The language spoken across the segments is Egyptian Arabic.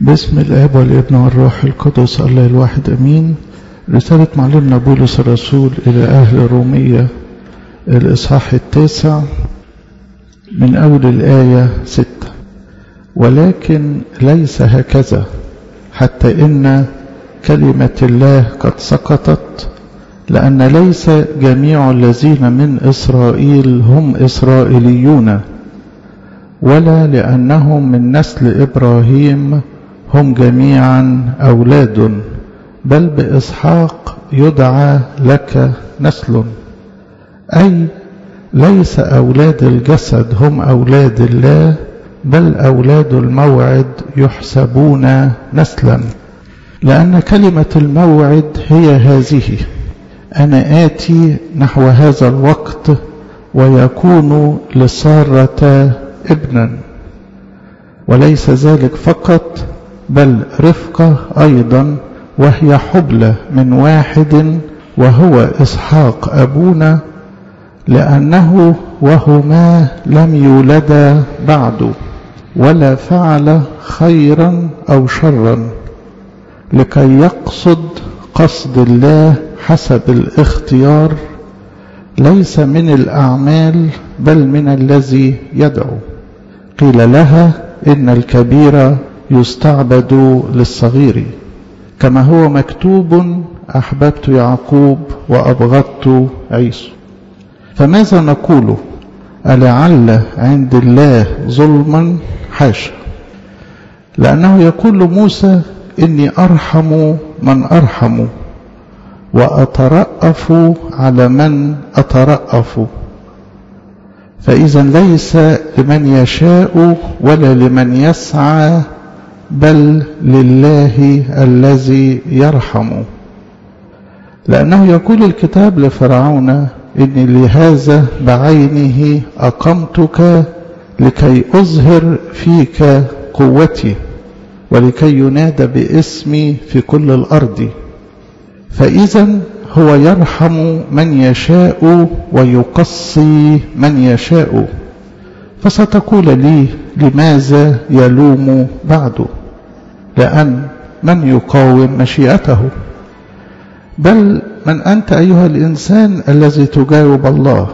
باسم الاب والابن والروح القدس الله الواحد امين رسالة معلمنا بولس الرسول الى اهل الرومية الاصحاح التاسع من اول الاية ستة ولكن ليس هكذا حتى ان كلمة الله قد سقطت لأن ليس جميع الذين من إسرائيل هم إسرائيليون ولا لأنهم من نسل إبراهيم هم جميعا أولاد بل بإسحاق يدعى لك نسل أي ليس أولاد الجسد هم أولاد الله بل أولاد الموعد يحسبون نسلا لأن كلمة الموعد هي هذه أنا آتي نحو هذا الوقت ويكون لسارة ابنا وليس ذلك فقط بل رفقة أيضا وهي حبلى من واحد وهو إسحاق أبونا لأنه وهما لم يولدا بعد ولا فعل خيرا أو شرا لكي يقصد قصد الله حسب الاختيار ليس من الأعمال بل من الذي يدعو قيل لها إن الكبير يستعبد للصغير كما هو مكتوب أحببت يعقوب وأبغضت عيسو فماذا نقول ألعل عند الله ظلما حاشا لأنه يقول لموسى إني أرحم من أرحم وأترأف على من أترأف فإذا ليس لمن يشاء ولا لمن يسعى بل لله الذي يرحم لأنه يقول الكتاب لفرعون إني لهذا بعينه أقمتك لكي أظهر فيك قوتي ولكي ينادى باسمي في كل الأرض فإذا هو يرحم من يشاء ويقصي من يشاء فستقول لي لماذا يلوم بعد لأن من يقاوم مشيئته بل من أنت أيها الإنسان الذي تجاوب الله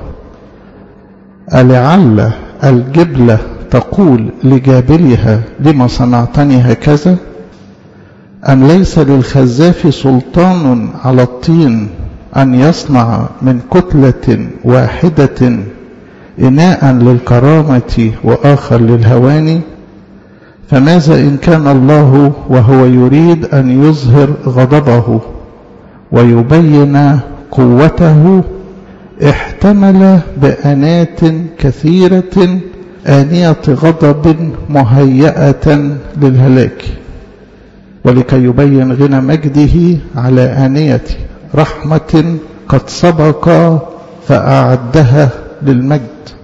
ألعل الجبلة تقول لجابلها لما صنعتني هكذا أم ليس للخزاف سلطان على الطين أن يصنع من كتلة واحدة إناء للكرامة وآخر للهوان فماذا إن كان الله وهو يريد أن يظهر غضبه ويبين قوته احتمل بأنات كثيرة آنية غضب مهيئة للهلاك ولكي يبين غنى مجده على آنية رحمة قد سبق فأعدها للمجد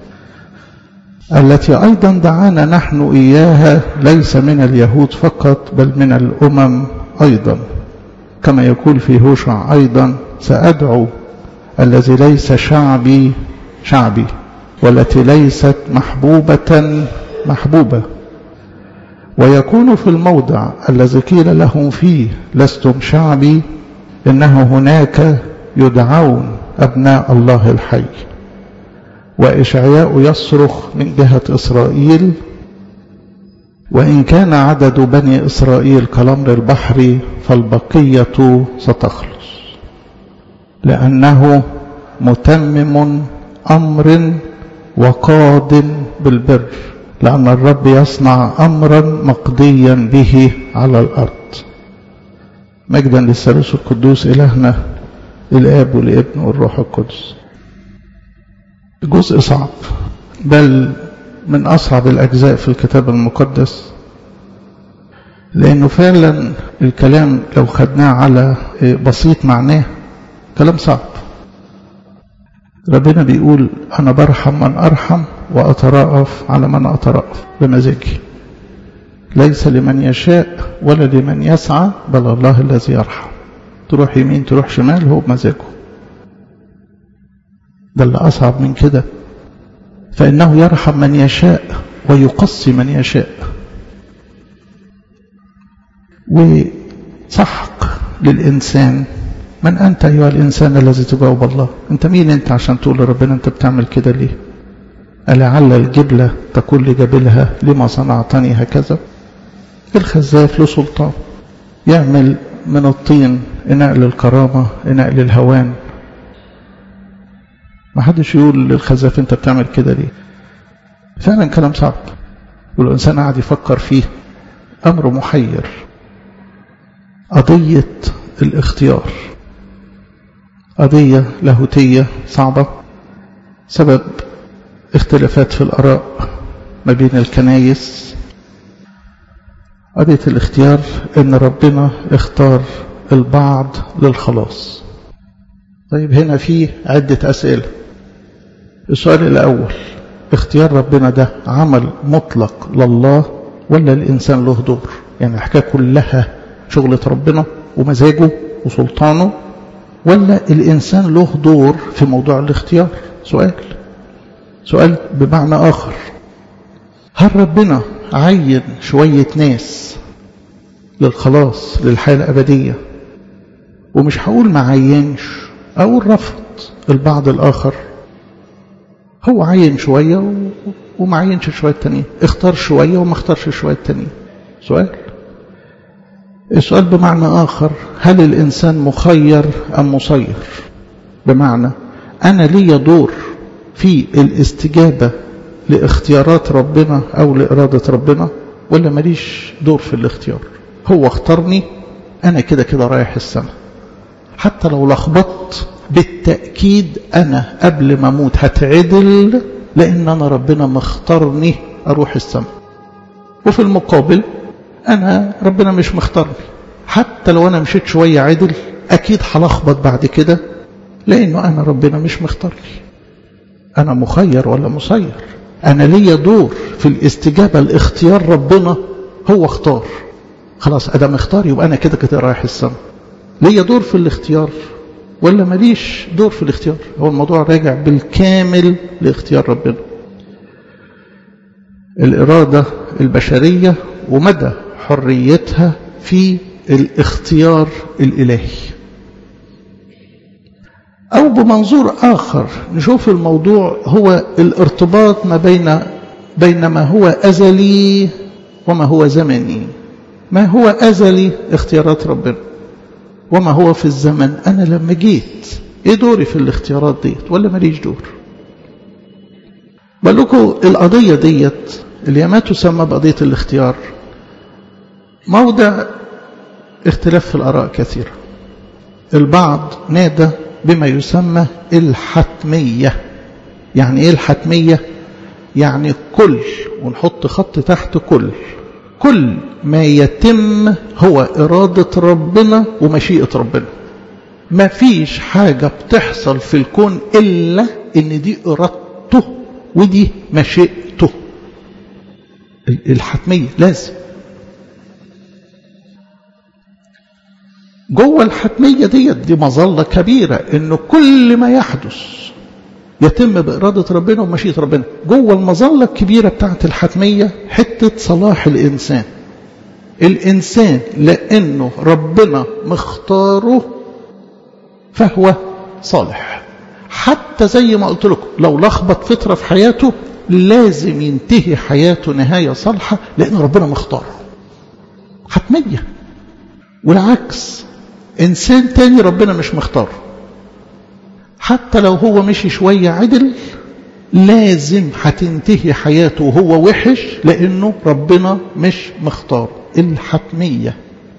التي أيضا دعانا نحن إياها ليس من اليهود فقط بل من الأمم أيضا كما يقول في هوشع أيضا سأدعو الذي ليس شعبي شعبي والتي ليست محبوبة محبوبة ويكون في الموضع الذي قيل لهم فيه لستم شعبي إنه هناك يدعون أبناء الله الحي وإشعياء يصرخ من جهة إسرائيل وإن كان عدد بني إسرائيل كالأمر البحري فالبقية ستخلص لأنه متمم أمر وقاد بالبر لأن الرب يصنع أمرا مقضيا به على الأرض مجدا للثالوث القدوس إلهنا الآب والابن والروح القدس جزء صعب بل من أصعب الأجزاء في الكتاب المقدس لأنه فعلا الكلام لو خدناه على بسيط معناه كلام صعب ربنا بيقول أنا برحم من أرحم وأترأف على من أترأف بمزاجي ليس لمن يشاء ولا لمن يسعى بل الله الذي يرحم تروح يمين تروح شمال هو بمزاجه ده اللي أصعب من كده فإنه يرحم من يشاء ويقصي من يشاء وسحق للإنسان من أنت أيها الإنسان الذي تجاوب الله أنت مين أنت عشان تقول لربنا أنت بتعمل كده ليه ألعل الجبلة تقول لجبلها لما صنعتني هكذا الخزاف له سلطان يعمل من الطين إناء للكرامة إناء للهوان ما حدش يقول للخزاف أنت بتعمل كده ليه فعلا كلام صعب والإنسان قاعد يفكر فيه أمر محير قضية الاختيار قضية لاهوتية صعبة سبب اختلافات في الآراء ما بين الكنايس قضية الاختيار ان ربنا اختار البعض للخلاص طيب هنا في عدة أسئلة السؤال الأول اختيار ربنا ده عمل مطلق لله ولا الإنسان له دور يعني الحكاية كلها شغلة ربنا ومزاجه وسلطانه ولا الإنسان له دور في موضوع الاختيار سؤال سؤال بمعنى آخر هل ربنا عين شوية ناس للخلاص للحياة الأبدية ومش هقول ما عينش أقول رفض البعض الآخر هو عين شوية وما عينش شوية تانية اختار شوية وما اختارش شوية تانية سؤال السؤال بمعنى آخر هل الإنسان مخير أم مسير بمعنى أنا لي دور في الاستجابة لاختيارات ربنا أو لإرادة ربنا ولا ماليش دور في الاختيار هو اختارني أنا كده كده رايح السماء حتى لو لخبطت بالتأكيد أنا قبل ما أموت هتعدل لأن أنا ربنا مختارني أروح السماء وفي المقابل أنا ربنا مش مختارني حتى لو أنا مشيت شوية عدل أكيد هلخبط بعد كده لأنه أنا ربنا مش مختارني أنا مخير ولا مسير أنا ليا دور في الاستجابة لاختيار ربنا هو اختار خلاص أدام اختار يبقى أنا كده كده رايح السماء ليا دور في الاختيار ولا ماليش دور في الاختيار هو الموضوع راجع بالكامل لاختيار ربنا الإرادة البشرية ومدى حريتها في الاختيار الإلهي أو بمنظور آخر نشوف الموضوع هو الارتباط ما بين بين ما هو أزلي وما هو زمني ما هو أزلي اختيارات ربنا وما هو في الزمن أنا لما جيت إيه دوري في الاختيارات ديت ولا ماليش دور بقول لكم القضية ديت اللي ما تسمى بقضية الاختيار موضع اختلاف في الآراء كثيرة البعض نادى بما يسمى الحتمية يعني ايه الحتمية يعني كل ونحط خط تحت كل كل ما يتم هو إرادة ربنا ومشيئة ربنا ما فيش حاجة بتحصل في الكون إلا إن دي إرادته ودي مشيئته الحتمية لازم جوه الحتمية ديت دي مظلة كبيرة إنه كل ما يحدث يتم بإرادة ربنا ومشيئة ربنا جوه المظلة الكبيرة بتاعت الحتمية حتة صلاح الإنسان الإنسان لأنه ربنا مختاره فهو صالح حتى زي ما قلت لكم لو لخبط فترة في حياته لازم ينتهي حياته نهاية صالحة لأن ربنا مختاره حتمية والعكس إنسان تاني ربنا مش مختاره حتى لو هو مشي شوية عدل لازم هتنتهي حياته وهو وحش لأنه ربنا مش مختار الحتمية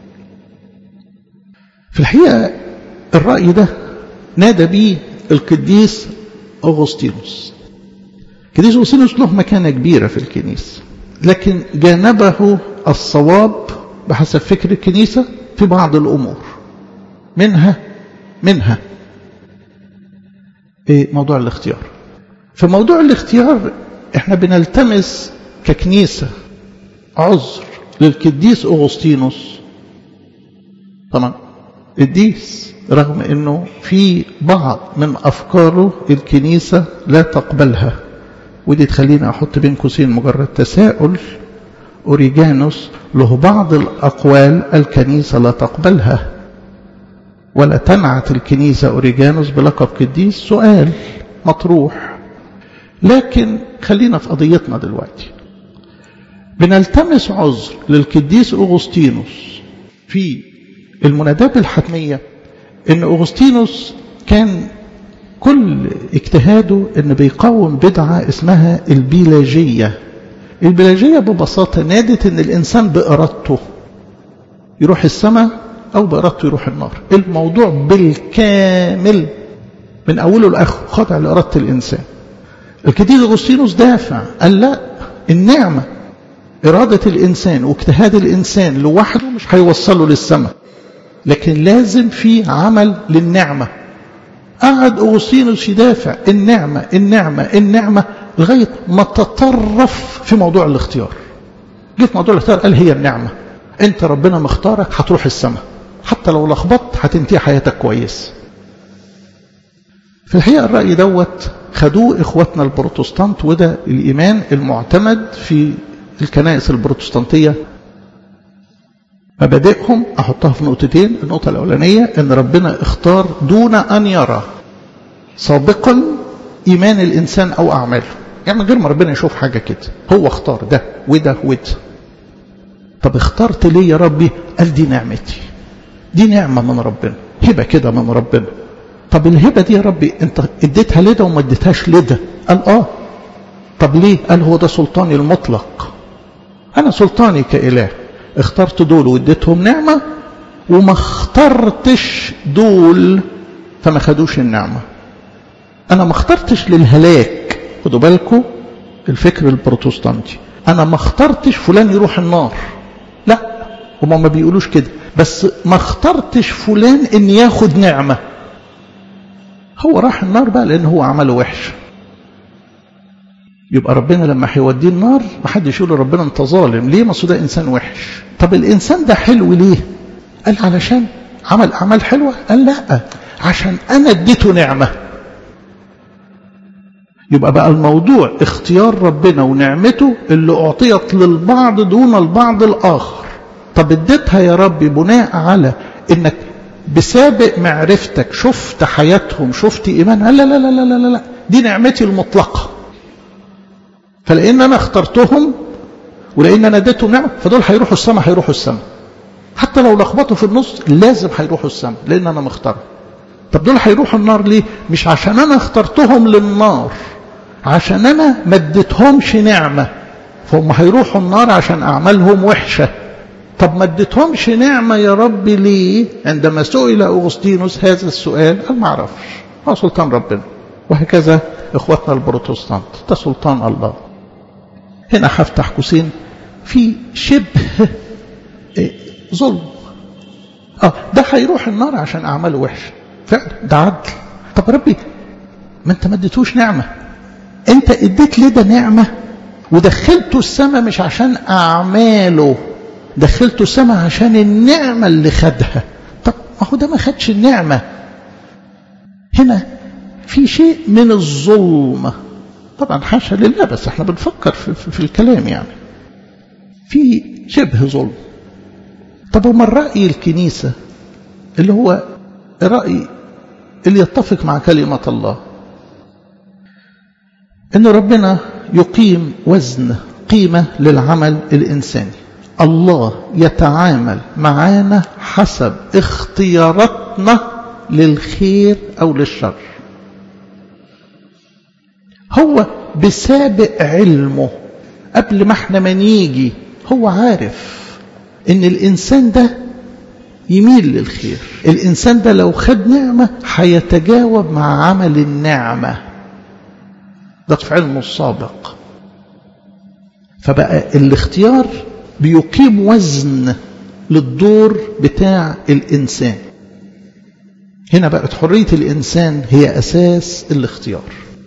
في الحقيقة الرأي ده نادى به القديس أغسطينوس القديس أغسطينوس له مكانة كبيرة في الكنيسة لكن جانبه الصواب بحسب فكر الكنيسة في بعض الأمور منها منها إيه موضوع الاختيار في موضوع الاختيار احنا بنلتمس ككنيسة عذر للقديس أغسطينوس طبعا قديس رغم انه في بعض من افكاره الكنيسة لا تقبلها ودي تخليني احط بين قوسين مجرد تساؤل أوريجانوس له بعض الأقوال الكنيسة لا تقبلها ولا تنعت الكنيسة أوريجانوس بلقب قديس سؤال مطروح لكن خلينا في قضيتنا دلوقتي بنلتمس عذر للقديس أغسطينوس في المنادات الحتمية ان أغسطينوس كان كل اجتهاده ان بيقاوم بدعة اسمها البيلاجية البيلاجية ببساطة نادت ان الانسان بارادته يروح السماء او بارادته يروح النار الموضوع بالكامل من اوله لاخره خاضع لارادة الانسان القديس اغسطينوس دافع قال لا النعمة إرادة الإنسان واجتهاد الإنسان لوحده مش هيوصله للسماء لكن لازم في عمل للنعمة قعد أغسطينوس يدافع النعمة النعمة النعمة لغاية ما تطرف في موضوع الاختيار جيت موضوع الاختيار قال هي النعمة انت ربنا مختارك هتروح السماء حتى لو لخبطت هتنتهي حياتك كويس في الحقيقة الرأي دوت خدوه إخواتنا البروتستانت وده الإيمان المعتمد في الكنائس البروتستانتية مبادئهم أحطها في نقطتين النقطة الأولانية أن ربنا اختار دون أن يرى سابقا إيمان الإنسان أو أعماله يعني من غير ما ربنا يشوف حاجة كده هو اختار ده وده وده طب اخترت ليه يا ربي قال دي نعمتي دي نعمة من ربنا هبة كده من ربنا طب الهبة دي يا ربي انت اديتها لده وما اديتهاش لده قال اه طب ليه قال هو ده سلطاني المطلق انا سلطاني كإله اخترت دول واديتهم نعمة وما اخترتش دول فما خدوش النعمة انا ما اخترتش للهلاك خدوا بالكم الفكر البروتستانتي انا ما اخترتش فلان يروح النار لا هما ما بيقولوش كده بس ما اخترتش فلان ان ياخد نعمة هو راح النار بقى لان هو عمله وحش يبقى ربنا لما هيوديه النار ما حدش يقول ربنا انت ظالم ليه ما ده انسان وحش طب الانسان ده حلو ليه قال علشان عمل اعمال حلوه قال لا عشان انا اديته نعمه يبقى بقى الموضوع اختيار ربنا ونعمته اللي اعطيت للبعض دون البعض الاخر طب اديتها يا ربي بناء على انك بسابق معرفتك شفت حياتهم شفت ايمانها لا لا لا لا لا لا دي نعمتي المطلقه فلان انا اخترتهم ولان انا اديتهم نعمه فدول هيروحوا السماء هيروحوا السماء حتى لو لخبطوا في النص لازم هيروحوا السماء لان انا مختار طب دول هيروحوا النار ليه مش عشان انا اخترتهم للنار عشان انا ما اديتهمش نعمه فهم هيروحوا النار عشان اعمالهم وحشه طب ما اديتهمش نعمه يا رب ليه عندما سئل اغسطينوس هذا السؤال قال ما اعرفش هو سلطان ربنا وهكذا اخواتنا البروتستانت ده سلطان الله هنا هفتح قوسين في شبه ظلم اه ده هيروح النار عشان اعماله وحشه فعلا ده عدل طب ربي ما انت ما اديتوش نعمه انت اديت ليه ده نعمه ودخلته السماء مش عشان اعماله دخلته السماء عشان النعمه اللي خدها طب ما هو ده ما خدش النعمه هنا في شيء من الظلم طبعا حاشا لله بس احنا بنفكر في, في, في الكلام يعني في شبه ظلم طب وما الرأي الكنيسة اللي هو رأي اللي يتفق مع كلمة الله ان ربنا يقيم وزن قيمة للعمل الإنساني الله يتعامل معانا حسب اختياراتنا للخير أو للشر هو بسابق علمه قبل ما احنا ما نيجي هو عارف ان الانسان ده يميل للخير الانسان ده لو خد نعمة هيتجاوب مع عمل النعمة ده في علمه السابق فبقى الاختيار بيقيم وزن للدور بتاع الانسان هنا بقت حرية الانسان هي اساس الاختيار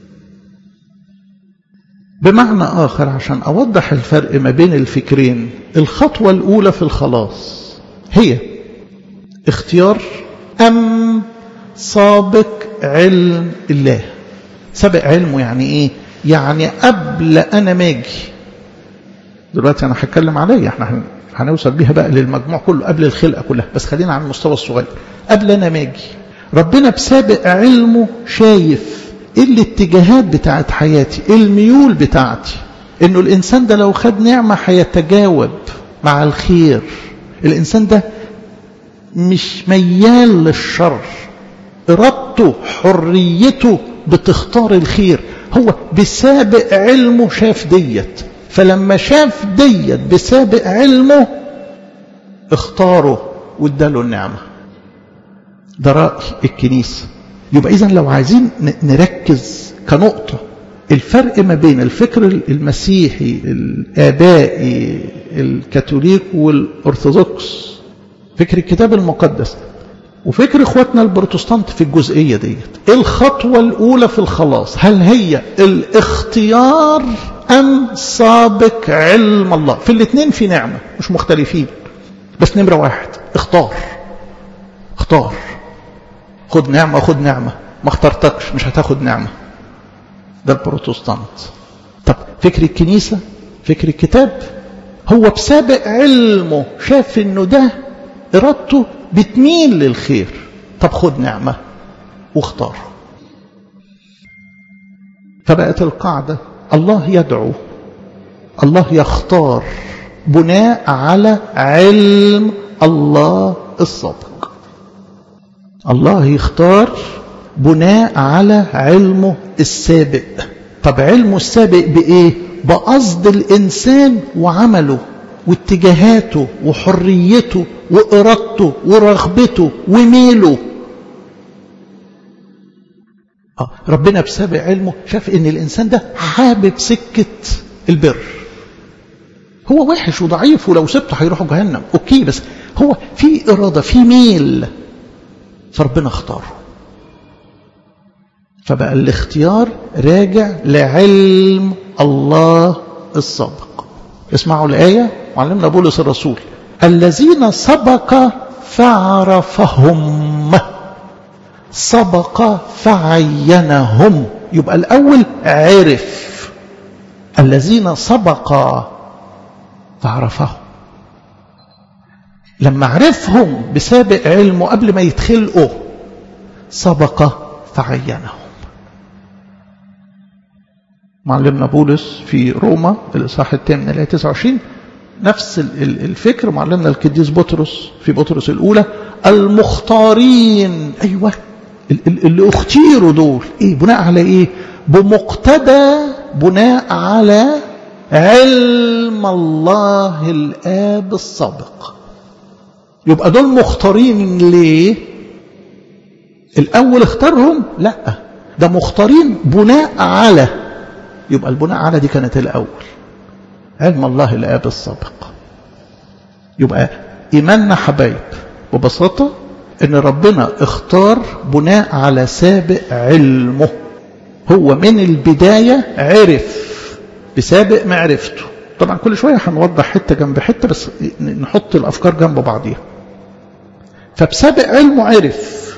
بمعنى آخر عشان أوضح الفرق ما بين الفكرين الخطوة الأولى في الخلاص هي اختيار أم سابق علم الله سابق علمه يعني إيه يعني قبل أنا ماجي دلوقتي انا هتكلم عليا احنا هنوصل بيها بقى للمجموع كله قبل الخلقه كلها بس خلينا على المستوى الصغير قبل انا ما اجي ربنا بسابق علمه شايف ايه الاتجاهات بتاعت حياتي ايه الميول بتاعتي انه الانسان ده لو خد نعمه هيتجاوب مع الخير الانسان ده مش ميال للشر ارادته حريته بتختار الخير هو بسابق علمه شاف ديت فلما شاف ديت بسابق علمه اختاره واداله النعمة ده رأي الكنيسة يبقى إذا لو عايزين نركز كنقطة الفرق ما بين الفكر المسيحي الآبائي الكاثوليك والأرثوذكس فكر الكتاب المقدس وفكر اخواتنا البروتستانت في الجزئيه ديت ايه الخطوه الاولى في الخلاص هل هي الاختيار ام سابق علم الله في الاثنين في نعمه مش مختلفين بس نمره واحد اختار اختار خد نعمه خد نعمه ما اخترتكش مش هتاخد نعمه ده البروتستانت طب فكر الكنيسه فكر الكتاب هو بسابق علمه شاف انه ده ارادته بتميل للخير طب خد نعمة واختار فبقت القاعدة الله يدعو الله يختار بناء على علم الله السابق الله يختار بناء على علمه السابق طب علمه السابق بإيه بقصد الإنسان وعمله واتجاهاته وحريته وإرادته ورغبته وميله آه ربنا بسابق علمه شاف ان الانسان ده حابب سكة البر هو وحش وضعيف ولو سبته هيروحوا جهنم اوكي بس هو في ارادة في ميل فربنا اختاره فبقى الاختيار راجع لعلم الله السابق اسمعوا الآية معلمنا بولس الرسول الذين سبق فعرفهم سبق فعينهم يبقى الأول عرف الذين سبق فعرفهم لما عرفهم بسابق علمه قبل ما يتخلقوا سبق فعينهم معلمنا بولس في روما الإصحاح الثامن الآية 29 نفس الفكر معلمنا القديس بطرس في بطرس الأولى المختارين أيوة اللي اختيروا دول إيه بناء على إيه بمقتدى بناء على علم الله الآب السابق يبقى دول مختارين ليه الأول اختارهم لا ده مختارين بناء على يبقى البناء على دي كانت الأول علم الله الآب السابق يبقى إيماننا حبايب ببساطة إن ربنا اختار بناء على سابق علمه هو من البداية عرف بسابق معرفته طبعا كل شوية هنوضح حتة جنب حتة بس نحط الأفكار جنب بعضيها فبسابق علمه عرف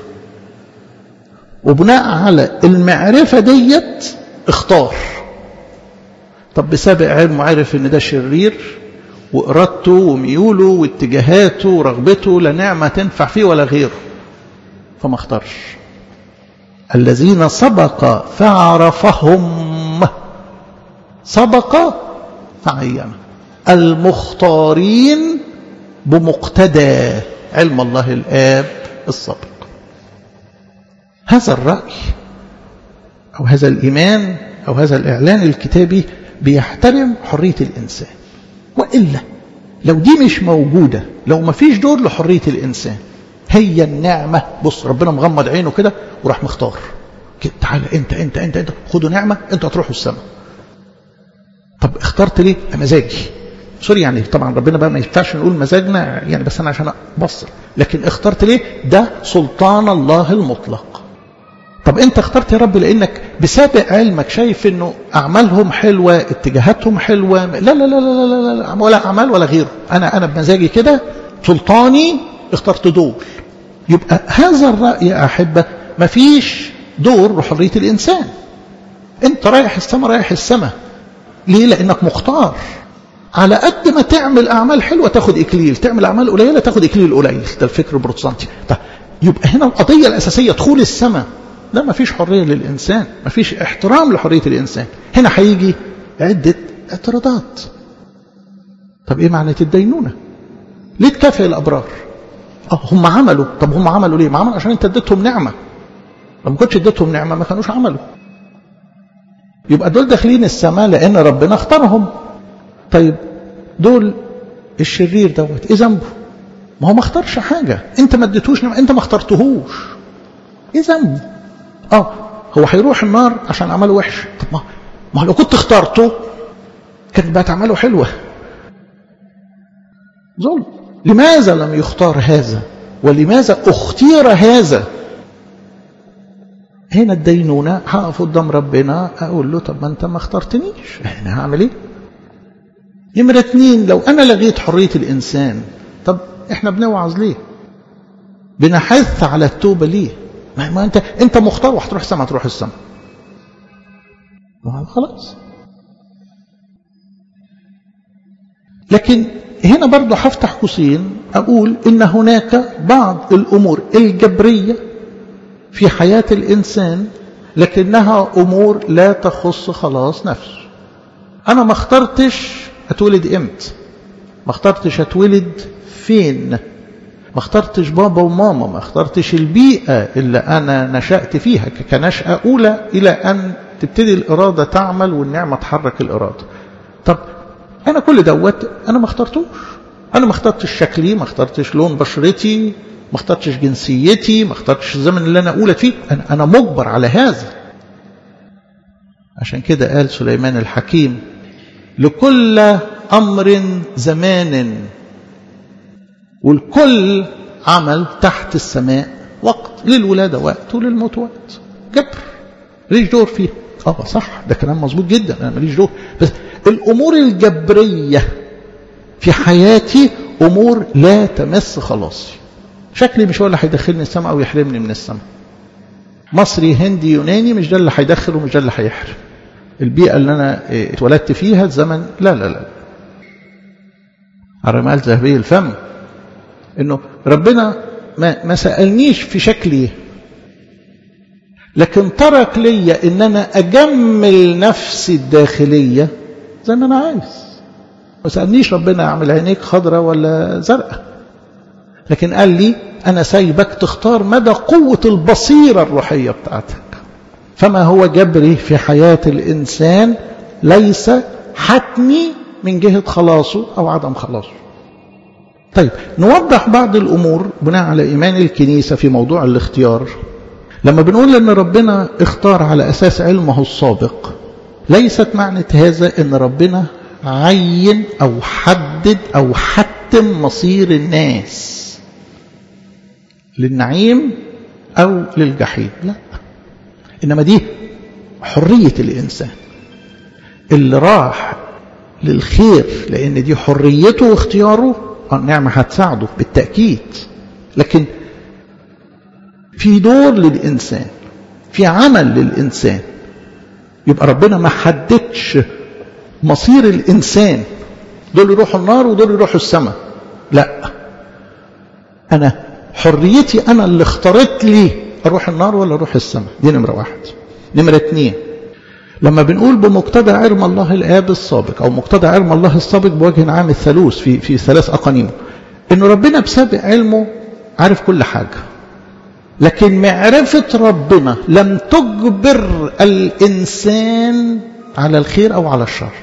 وبناء على المعرفة ديت اختار طب بسابق علمه عرف ان ده شرير وإرادته وميوله واتجاهاته ورغبته لا نعمة تنفع فيه ولا غيره فما اختارش الذين سبق فعرفهم سبق فعين المختارين بمقتدى علم الله الآب السابق هذا الرأي أو هذا الإيمان أو هذا الإعلان الكتابي بيحترم حرية الإنسان وإلا لو دي مش موجودة لو ما فيش دور لحرية الإنسان هي النعمة بص ربنا مغمض عينه كده وراح مختار كده تعالى انت انت انت انت خدوا نعمة انت هتروحوا السماء طب اخترت ليه مزاجي سوري يعني طبعا ربنا بقى ما ينفعش نقول مزاجنا يعني بس انا عشان ابصر لكن اخترت ليه ده سلطان الله المطلق طب انت اخترت يا رب لانك بسابق علمك شايف انه اعمالهم حلوه اتجاهاتهم حلوه لا لا لا لا لا, لا ولا اعمال ولا غيره انا انا بمزاجي كده سلطاني اخترت دول يبقى هذا الراي يا احبه مفيش دور لحريه الانسان انت رايح السماء رايح السماء ليه لانك مختار على قد ما تعمل أعمال حلوة تاخد إكليل تعمل أعمال قليلة تاخد إكليل قليل ده الفكر البروتستانتي طيب يبقى هنا القضية الأساسية دخول السماء لا ما فيش حرية للإنسان ما فيش احترام لحرية الإنسان هنا هيجي عدة اعتراضات طب إيه معنى الدينونة ليه تكافئ الأبرار اه هم عملوا طب هم عملوا ليه ما عملوا عشان انت اديتهم نعمة لما كنتش اديتهم نعمة ما كانوش عملوا يبقى دول داخلين السماء لأن ربنا اختارهم طيب دول الشرير دوت ايه ذنبه ما هو ما اختارش حاجة انت ما اديتوش نعمة انت ما اخترتهوش ايه ذنبه اه هو هيروح النار عشان عمله وحش طب ما ما لو كنت اخترته كانت بقت اعماله حلوه ظلم لماذا لم يختار هذا ولماذا اختير هذا هنا الدينونة هقف قدام ربنا أقول له طب ما أنت ما اخترتنيش أنا هعمل إيه نمرة اتنين لو أنا لغيت حرية الإنسان طب إحنا بنوعظ ليه بنحث على التوبة ليه ما, ما أنت أنت مختار وهتروح السماء تروح السماء خلاص لكن هنا برضو هفتح قوسين أقول إن هناك بعض الأمور الجبرية في حياة الإنسان لكنها أمور لا تخص خلاص نفسه أنا ما اخترتش أتولد إمتى ما اخترتش أتولد فين ما اخترتش بابا وماما ما اخترتش البيئة اللي أنا نشأت فيها كنشأة أولى إلى أن تبتدي الإرادة تعمل والنعمة تحرك الإرادة طب أنا كل دوت أنا ما اخترتوش أنا ما اخترتش شكلي ما اخترتش لون بشرتي ما اخترتش جنسيتي ما اخترتش الزمن اللي أنا أولد فيه أنا, أنا مجبر على هذا عشان كده قال سليمان الحكيم لكل أمر زمان والكل عمل تحت السماء وقت للولادة وقت وللموت وقت جبر ليش دور فيه اه صح ده كلام مظبوط جدا انا ماليش دور بس الامور الجبريه في حياتي امور لا تمس خلاصي شكلي مش هو اللي هيدخلني السماء او يحرمني من السماء مصري هندي يوناني مش ده اللي هيدخل ومش ده اللي هيحرم البيئه اللي انا اتولدت فيها الزمن لا لا لا الرمال ذهبي الفم انه ربنا ما, ما سالنيش في شكلي لكن ترك لي ان انا اجمل نفسي الداخليه زي ما انا عايز ما سالنيش ربنا اعمل عينيك خضراء ولا زرقاء لكن قال لي انا سايبك تختار مدى قوه البصيره الروحيه بتاعتك فما هو جبري في حياه الانسان ليس حتمي من جهه خلاصه او عدم خلاصه طيب نوضح بعض الامور بناء على ايمان الكنيسه في موضوع الاختيار لما بنقول ان ربنا اختار على اساس علمه السابق ليست معنى هذا ان ربنا عين او حدد او حتم مصير الناس للنعيم او للجحيم لا انما دي حريه الانسان اللي راح للخير لان دي حريته واختياره النعمه هتساعده بالتاكيد لكن في دور للإنسان في عمل للإنسان يبقى ربنا ما حددش مصير الإنسان دول يروحوا النار ودول يروحوا السماء لا أنا حريتي أنا اللي اخترت لي أروح النار ولا أروح السماء دي نمرة واحد نمرة اتنين لما بنقول بمقتضى علم الله الآب السابق أو مقتضى علم الله السابق بوجه عام الثالوث في في ثلاث أقانيم إنه ربنا بسابق علمه عارف كل حاجة لكن معرفة ربنا لم تجبر الإنسان على الخير أو على الشر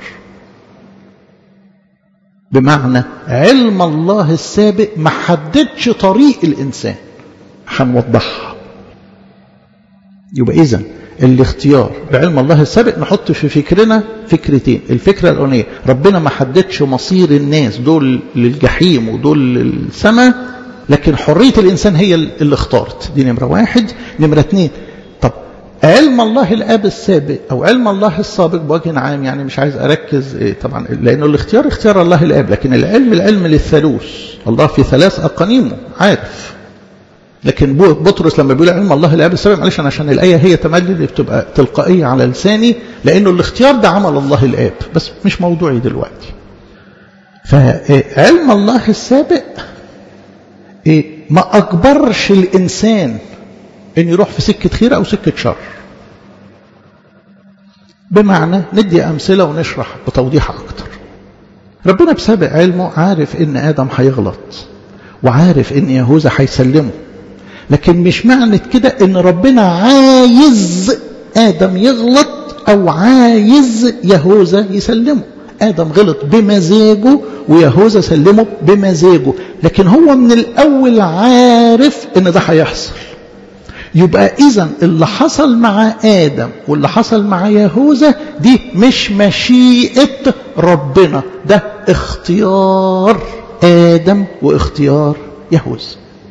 بمعنى علم الله السابق ما حددش طريق الإنسان هنوضحها يبقى إذن الاختيار بعلم الله السابق نحط في فكرنا فكرتين الفكرة الأولانية ربنا ما حددش مصير الناس دول للجحيم ودول للسماء لكن حرية الإنسان هي اللي اختارت دي نمرة واحد نمرة اثنين طب علم الله الآب السابق أو علم الله السابق بوجه عام يعني مش عايز أركز إيه طبعا لأنه الاختيار اختيار الله الآب لكن العلم العلم للثالوث الله في ثلاث أقانيمه عارف لكن بطرس لما بيقول علم الله الآب السابق معلش عشان الآية هي تملي اللي بتبقى تلقائية على لساني لأنه الاختيار ده عمل الله الآب بس مش موضوعي دلوقتي فعلم الله السابق ما أجبرش الإنسان أن يروح في سكة خير أو سكة شر بمعنى ندي أمثلة ونشرح بتوضيح أكتر ربنا بسابق علمه عارف أن آدم هيغلط وعارف أن يهوذا هيسلمه لكن مش معنى كده أن ربنا عايز آدم يغلط أو عايز يهوذا يسلمه آدم غلط بمزاجه ويهوذا سلمه بمزاجه لكن هو من الأول عارف أن ده هيحصل يبقى إذا اللي حصل مع آدم واللي حصل مع يهوذا دي مش مشيئة ربنا ده اختيار آدم واختيار يهوذا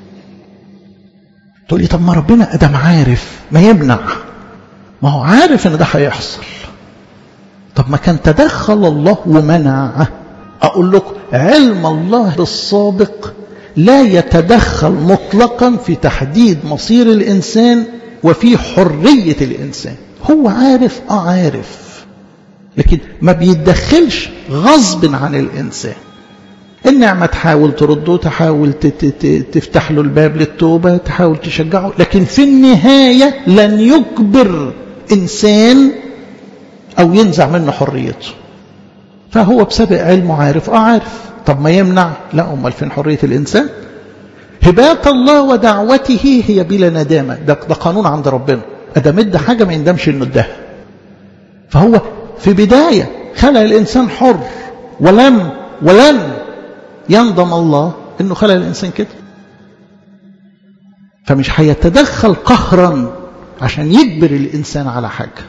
تقول لي طب ما ربنا آدم عارف ما يمنع ما هو عارف ان ده هيحصل طب ما كان تدخل الله ومنع أقول لكم علم الله بالسابق لا يتدخل مطلقا في تحديد مصير الإنسان وفي حرية الإنسان هو عارف آه عارف لكن ما بيتدخلش غصب عن الإنسان النعمة تحاول ترده تحاول تفتح له الباب للتوبة تحاول تشجعه لكن في النهاية لن يجبر إنسان أو ينزع منه حريته فهو بسبب علمه عارف اه عارف طب ما يمنع لا امال فين حريه الانسان هبات الله ودعوته هي بلا ندامه ده, ده قانون عند ربنا ادام ادى حاجه ما يندمش انه اداها فهو في بدايه خلق الانسان حر ولم ولن يندم الله انه خلق الانسان كده فمش هيتدخل قهرا عشان يجبر الانسان على حاجه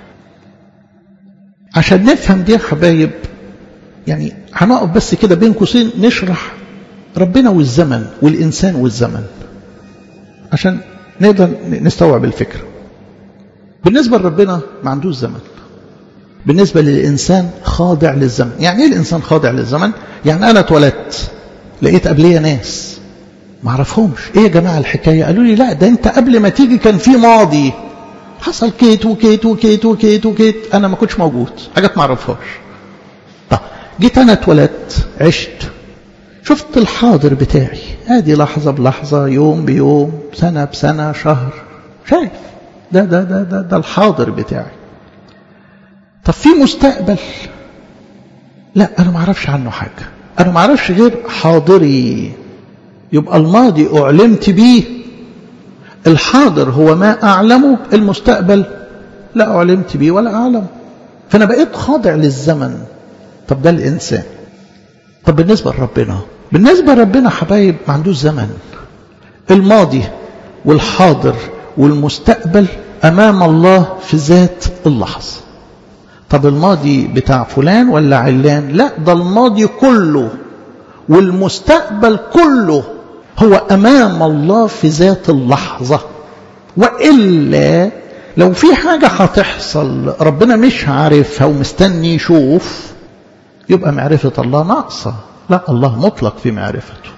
عشان نفهم دي يا حبايب يعني هنقف بس كده بين قوسين نشرح ربنا والزمن والإنسان والزمن عشان نقدر نستوعب الفكرة بالنسبة لربنا ما عندوش زمن بالنسبة للإنسان خاضع للزمن يعني إيه الإنسان خاضع للزمن يعني أنا اتولدت لقيت قبلية ناس ما اعرفهمش ايه يا جماعة الحكاية قالوا لي لا ده انت قبل ما تيجي كان في ماضي حصل كيت وكيت وكيت وكيت وكيت انا ما كنتش موجود حاجات ما اعرفهاش طب جيت انا اتولدت عشت شفت الحاضر بتاعي ادي لحظة بلحظة يوم بيوم سنة بسنة شهر شايف ده ده ده ده, ده الحاضر بتاعي طب في مستقبل لا انا ما اعرفش عنه حاجة انا ما اعرفش غير حاضري يبقى الماضي اعلمت بيه الحاضر هو ما أعلمه المستقبل لا أعلمت به ولا أعلم فأنا بقيت خاضع للزمن طب ده الإنسان طب بالنسبة لربنا بالنسبة لربنا حبايب ما عندوش زمن الماضي والحاضر والمستقبل أمام الله في ذات اللحظة طب الماضي بتاع فلان ولا علان لا ده الماضي كله والمستقبل كله هو أمام الله في ذات اللحظة وإلا لو في حاجة هتحصل ربنا مش عارفها ومستني يشوف يبقى معرفة الله ناقصة لا الله مطلق في معرفته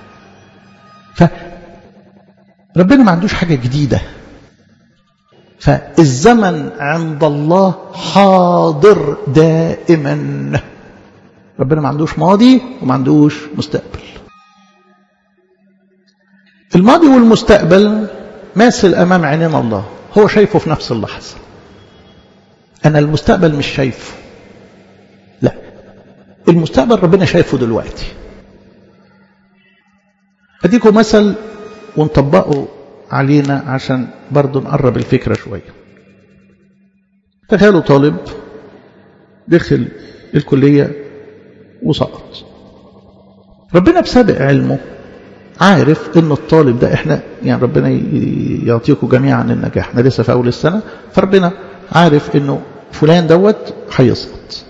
فربنا ما عندوش حاجة جديدة فالزمن عند الله حاضر دائما ربنا ما عندوش ماضي وما عندوش مستقبل الماضي والمستقبل ماثل أمام عينين الله هو شايفه في نفس اللحظة أنا المستقبل مش شايفه لا المستقبل ربنا شايفه دلوقتي أديكم مثل ونطبقه علينا عشان برضو نقرب الفكرة شوية تخيلوا طالب دخل الكلية وسقط ربنا بسابق علمه عارف ان الطالب ده احنا يعني ربنا يعطيكم جميعا النجاح احنا لسه في اول السنه فربنا عارف انه فلان دوت هيسقط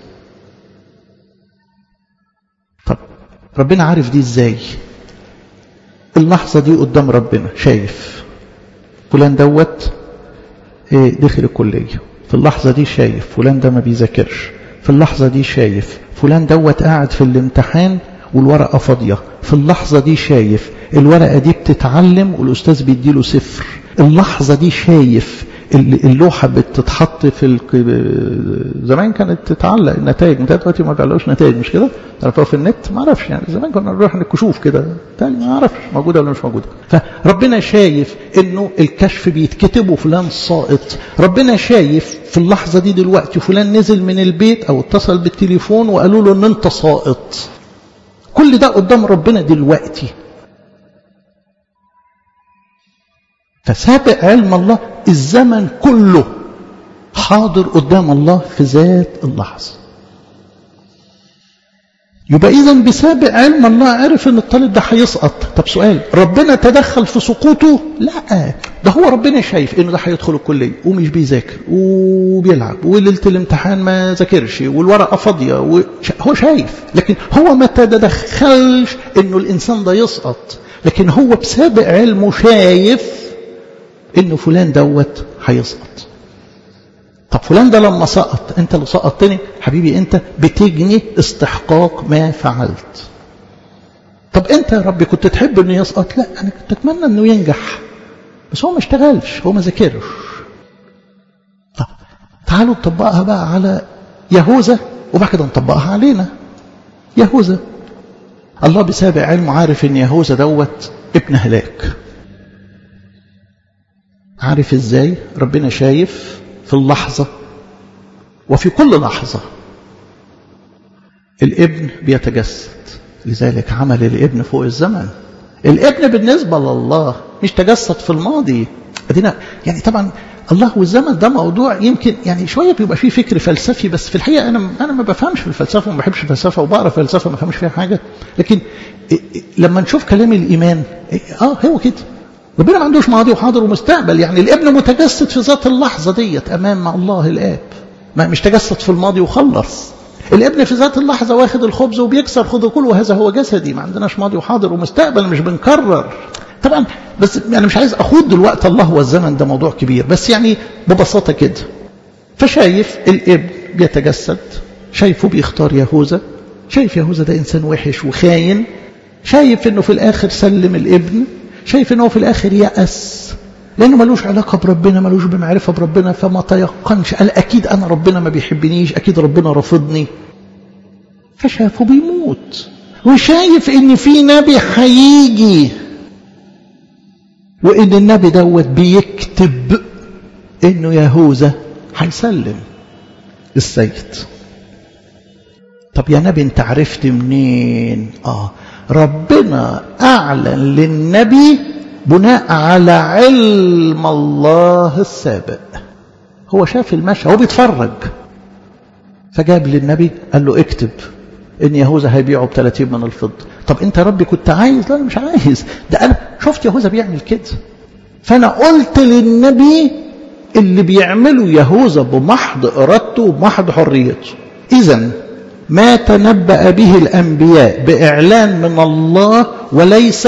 طب ربنا عارف دي ازاي اللحظه دي قدام ربنا شايف فلان دوت دخل الكليه في اللحظه دي شايف فلان ده ما بيذاكرش في اللحظه دي شايف فلان دوت قاعد في الامتحان والورقه فاضيه في اللحظه دي شايف الورقة دي بتتعلم والأستاذ بيديله صفر اللحظة دي شايف اللوحة بتتحط في الك... زمان كانت تتعلق النتائج متى دلوقتي ما بيعلقوش نتائج مش كده؟ تعرفوها في النت ما اعرفش يعني زمان كنا نروح الكشوف كده تاني ما اعرفش موجودة ولا مش موجودة فربنا شايف انه الكشف بيتكتب وفلان ساقط ربنا شايف في اللحظة دي دلوقتي فلان نزل من البيت او اتصل بالتليفون وقالوا له ان انت ساقط كل ده قدام ربنا دلوقتي فسابق علم الله الزمن كله حاضر قدام الله في ذات اللحظة يبقى إذا بسابق علم الله عرف إن الطالب ده هيسقط طب سؤال ربنا تدخل في سقوطه لا ده هو ربنا شايف إنه ده هيدخل الكلية ومش بيذاكر وبيلعب وليلة الامتحان ما ذاكرش والورقة فاضية هو شايف لكن هو ما تدخلش إنه الإنسان ده يسقط لكن هو بسابق علمه شايف انه فلان دوت هيسقط طب فلان ده لما سقط انت اللي سقطتني حبيبي انت بتجني استحقاق ما فعلت طب انت يا ربي كنت تحب انه يسقط لا انا كنت اتمنى انه ينجح بس هو ما اشتغلش هو ما ذاكرش طب تعالوا نطبقها بقى على يهوذا وبعد كده نطبقها علينا يهوذا الله بسابق علمه عارف ان يهوذا دوت ابن هلاك عارف ازاي ربنا شايف في اللحظة وفي كل لحظة الابن بيتجسد لذلك عمل الابن فوق الزمن الابن بالنسبة لله مش تجسد في الماضي ادينا يعني طبعا الله والزمن ده موضوع يمكن يعني شويه بيبقى فيه فكر فلسفي بس في الحقيقه انا انا ما بفهمش في الفلسفه وما بحبش الفلسفه وبقرا فلسفه ما بفهمش فيها حاجه لكن لما نشوف كلام الايمان اه هو كده ربنا ما عندوش ماضي وحاضر ومستقبل يعني الابن متجسد في ذات اللحظة ديت أمام الله الآب ما مش تجسد في الماضي وخلص الابن في ذات اللحظة واخد الخبز وبيكسر خذوا كل وهذا هو جسدي ما عندناش ماضي وحاضر ومستقبل مش بنكرر طبعا بس أنا يعني مش عايز أخوض دلوقتي الله والزمن ده موضوع كبير بس يعني ببساطة كده فشايف الابن بيتجسد شايفه بيختار يهوذا شايف يهوذا ده إنسان وحش وخاين شايف انه في الاخر سلم الابن شايف ان هو في الاخر يأس لانه ملوش علاقه بربنا ملوش بمعرفه بربنا فما تيقنش قال اكيد انا ربنا ما بيحبنيش اكيد ربنا رافضني فشافه بيموت وشايف ان في نبي هيجي وان النبي دوت بيكتب انه يهوذا هيسلم السيد طب يا نبي انت عرفت منين اه ربنا أعلن للنبي بناء على علم الله السابق هو شاف المشهد هو بيتفرج فجاب للنبي قال له اكتب ان يهوذا هيبيعه ب 30 من الفضه طب انت يا ربي كنت عايز لا انا مش عايز ده انا شفت يهوذا بيعمل كده فانا قلت للنبي اللي بيعمله يهوذا بمحض ارادته وبمحض حريته اذا ما تنبأ به الأنبياء بإعلان من الله وليس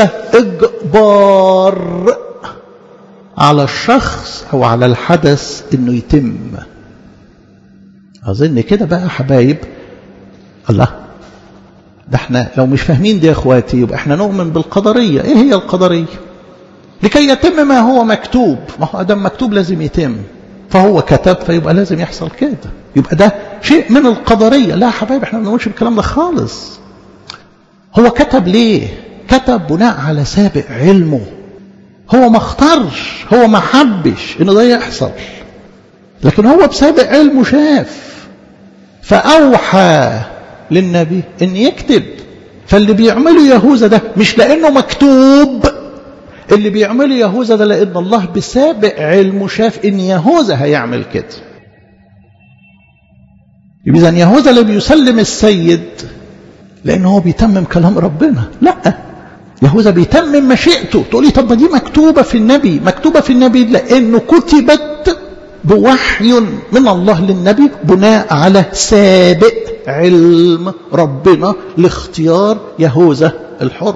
إجبار على الشخص أو على الحدث إنه يتم أظن كده بقى حبايب الله ده احنا لو مش فاهمين دي يا اخواتي يبقى احنا نؤمن بالقدرية ايه هي القدرية لكي يتم ما هو مكتوب ما هو ادم مكتوب لازم يتم فهو كتب فيبقى لازم يحصل كده يبقى ده شيء من القدرية لا يا حبايبي احنا ما بنقولش الكلام ده خالص هو كتب ليه كتب بناء على سابق علمه هو ما اختارش هو ما حبش ان ده يحصل لكن هو بسابق علمه شاف فأوحى للنبي ان يكتب فاللي بيعمله يهوذا ده مش لانه مكتوب اللي بيعمله يهوذا ده لان الله بسابق علمه شاف ان يهوذا هيعمل كده اذا يهوذا اللي بيسلم السيد لان هو بيتمم كلام ربنا لا يهوذا بيتمم مشيئته تقولي طب ما دي مكتوبه في النبي مكتوبه في النبي لانه كتبت بوحي من الله للنبي بناء على سابق علم ربنا لاختيار يهوذا الحر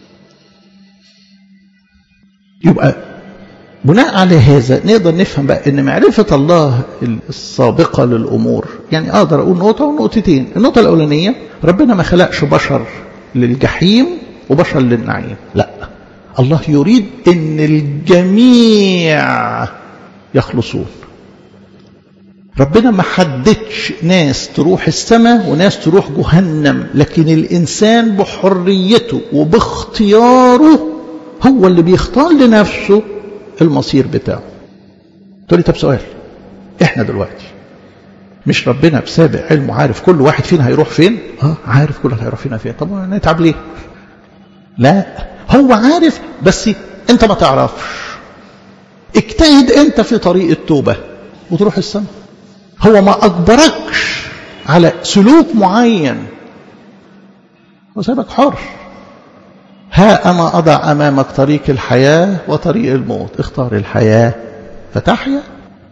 يبقى بناء على هذا نقدر نفهم بقى ان معرفة الله السابقة للأمور يعني أقدر أقول نقطة ونقطتين النقطة الأولانية ربنا ما خلقش بشر للجحيم وبشر للنعيم لا الله يريد ان الجميع يخلصون ربنا ما حددش ناس تروح السماء وناس تروح جهنم لكن الإنسان بحريته وباختياره هو اللي بيختار لنفسه المصير بتاعه تقول لي طب سؤال احنا دلوقتي مش ربنا بسابق علمه عارف كل واحد فينا هيروح فين اه عارف كل واحد هيروح فينا فين طب نتعب ليه لا هو عارف بس انت ما تعرفش اجتهد انت في طريق التوبة وتروح السماء هو ما اجبركش على سلوك معين هو سابك حر ها انا اضع امامك طريق الحياة وطريق الموت اختار الحياة فتحيا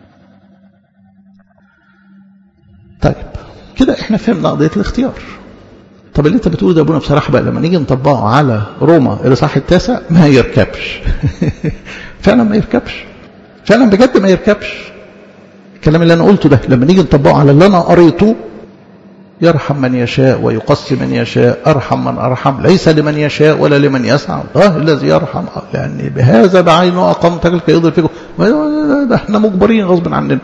طيب كده احنا فهمنا قضية الاختيار طب اللي انت بتقوله ده ابونا بصراحة بقى لما نيجي نطبقه على روما الاصحاح التاسع ما يركبش فعلا ما يركبش فعلا بجد ما يركبش الكلام اللي انا قلته ده لما نيجي نطبقه على اللي انا قريته يرحم من يشاء ويقص من يشاء أرحم من أرحم ليس لمن يشاء ولا لمن يسعى الله الذي يرحم لأن بهذا بعينه أقامتك لكي يضل فيكم ده احنا مجبرين غصب عننا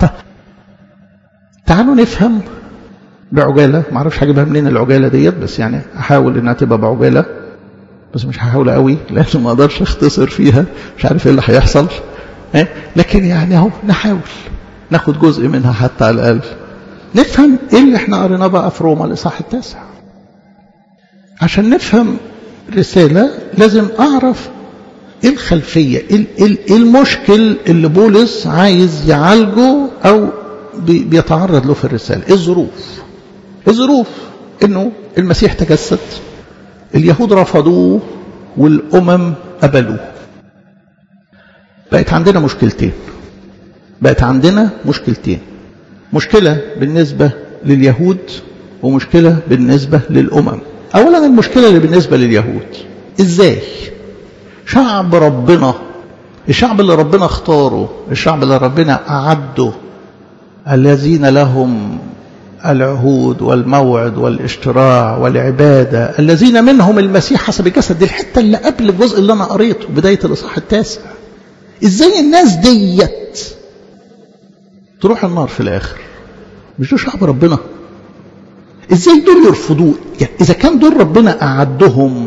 تعالوا نفهم بعجالة ما اعرفش هجيبها منين العجالة ديت بس يعني احاول انها تبقى بعجالة بس مش هحاول قوي لان ما اقدرش اختصر فيها مش عارف ايه اللي هيحصل لكن يعني اهو نحاول ناخد جزء منها حتى على الاقل نفهم ايه اللي احنا قريناه بقى في روما الاصحاح التاسع عشان نفهم رسالة لازم اعرف ايه الخلفية ايه المشكل اللي بولس عايز يعالجه او بيتعرض له في الرسالة ايه الظروف الظروف انه المسيح تجسد اليهود رفضوه والامم قبلوه بقت عندنا مشكلتين بقت عندنا مشكلتين مشكلة بالنسبة لليهود ومشكلة بالنسبة للأمم أولا المشكلة اللي بالنسبة لليهود إزاي شعب ربنا الشعب اللي ربنا اختاره الشعب اللي ربنا أعده الذين لهم العهود والموعد والاشتراع والعبادة الذين منهم المسيح حسب الجسد دي الحتة اللي قبل الجزء اللي أنا قريته بداية الإصحاح التاسع إزاي الناس ديت تروح النار في الآخر مش دول شعب ربنا إزاي دول يرفضوه يعني إذا كان دول ربنا أعدهم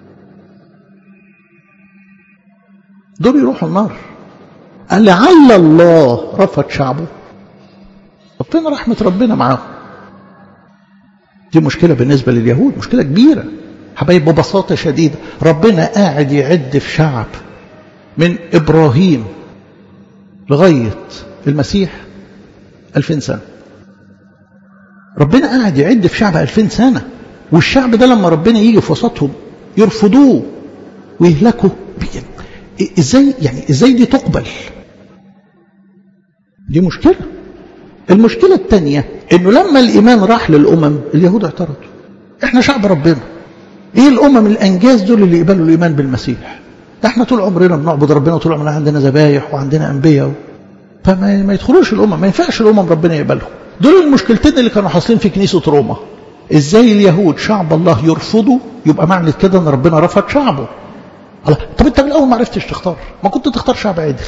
دول يروحوا النار لعل الله رفض شعبه طب فين رحمة ربنا معاهم دي مشكلة بالنسبة لليهود مشكلة كبيرة حبايب ببساطة شديدة ربنا قاعد يعد في شعب من إبراهيم لغاية المسيح ألفين سنة ربنا قاعد يعد في شعب ألفين سنة والشعب ده لما ربنا يجي في وسطهم يرفضوه ويهلكوا ازاي يعني ازاي دي تقبل دي مشكلة المشكلة الثانية انه لما الايمان راح للامم اليهود اعترضوا احنا شعب ربنا ايه الامم الانجاز دول اللي يقبلوا الايمان بالمسيح ده احنا طول عمرنا بنعبد ربنا طول عمرنا عندنا ذبايح وعندنا انبياء فما ما يدخلوش الامم ما ينفعش الامم ربنا يقبلهم دول المشكلتين اللي كانوا حاصلين في كنيسة روما ازاي اليهود شعب الله يرفضوا يبقى معنى كده ان ربنا رفض شعبه الله طب انت من الاول ما عرفتش تختار ما كنت تختار شعب عدل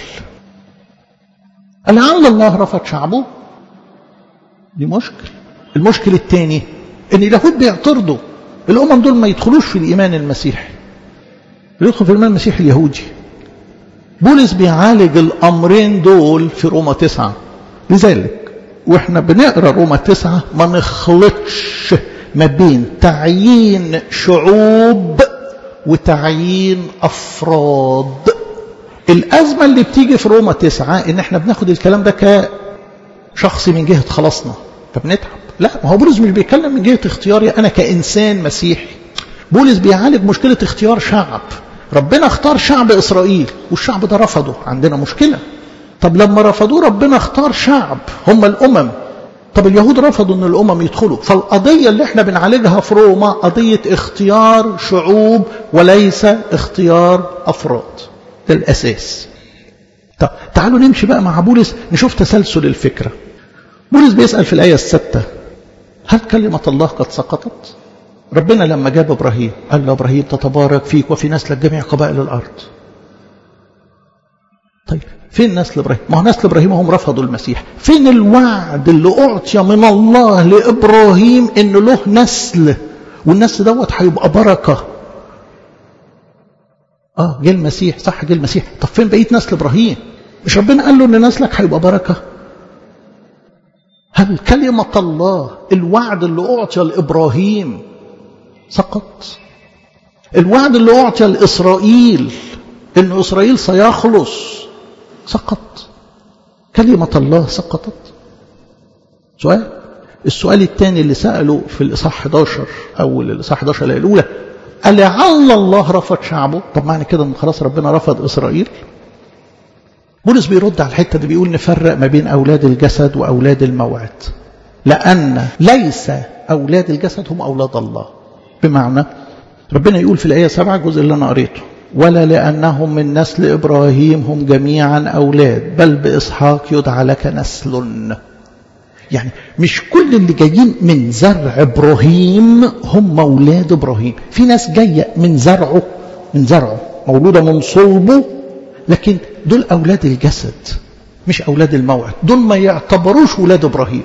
لعل الله رفض شعبه دي مشكل المشكل الثاني ان اليهود بيعترضوا الامم دول ما يدخلوش في الايمان المسيحي يدخل في الايمان المسيحي اليهودي بولس بيعالج الامرين دول في روما تسعة لذلك واحنا بنقرا روما تسعة ما نخلطش ما بين تعيين شعوب وتعيين افراد الازمه اللي بتيجي في روما تسعة ان احنا بناخد الكلام ده كشخص من جهه خلاصنا فبنتعب لا ما هو بولس مش بيتكلم من جهه اختياري انا كانسان مسيحي بولس بيعالج مشكله اختيار شعب ربنا اختار شعب اسرائيل والشعب ده رفضه عندنا مشكله طب لما رفضوه ربنا اختار شعب هم الامم طب اليهود رفضوا ان الامم يدخلوا فالقضيه اللي احنا بنعالجها في روما قضيه اختيار شعوب وليس اختيار افراد ده الاساس طب تعالوا نمشي بقى مع بولس نشوف تسلسل الفكره بولس بيسال في الايه السادسه هل كلمه الله قد سقطت ربنا لما جاب ابراهيم قال له ابراهيم تتبارك فيك وفي نسلك جميع قبائل الارض طيب فين نسل ابراهيم ما هو نسل ابراهيم هم رفضوا المسيح فين الوعد اللي اعطي من الله لابراهيم ان له نسل والنسل دوت هيبقى بركه اه جه المسيح صح جه المسيح طب فين بقيه نسل ابراهيم مش ربنا قال له ان نسلك هيبقى بركه هل كلمه الله الوعد اللي اعطي لابراهيم سقط الوعد اللي اعطي لاسرائيل ان اسرائيل سيخلص سقط كلمه الله سقطت سؤال السؤال الثاني اللي ساله في الاصحاح 11 او الاصحاح 11 الاولى ألعل الله رفض شعبه طب معنى كده ان خلاص ربنا رفض اسرائيل بولس بيرد على الحته دي بيقول نفرق ما بين اولاد الجسد واولاد الموعد لان ليس اولاد الجسد هم اولاد الله بمعنى ربنا يقول في الايه 7 الجزء اللي انا قريته ولا لانهم من نسل ابراهيم هم جميعا اولاد بل باسحاق يدعى لك نسل يعني مش كل اللي جايين من زرع ابراهيم هم اولاد ابراهيم في ناس جايه من زرعه من زرعه مولوده من صلبه لكن دول اولاد الجسد مش اولاد الموعد دول ما يعتبروش ولاد ابراهيم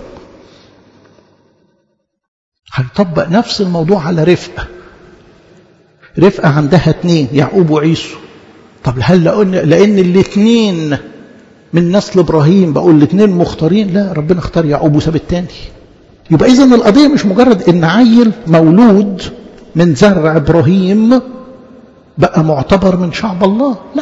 هنطبق نفس الموضوع على رفقه رفقه عندها اتنين يعقوب وعيسو طب هل لان لان الاثنين من نسل ابراهيم بقول الاثنين مختارين لا ربنا اختار يعقوب وساب الثاني يبقى اذا القضيه مش مجرد ان عيل مولود من زرع ابراهيم بقى معتبر من شعب الله لا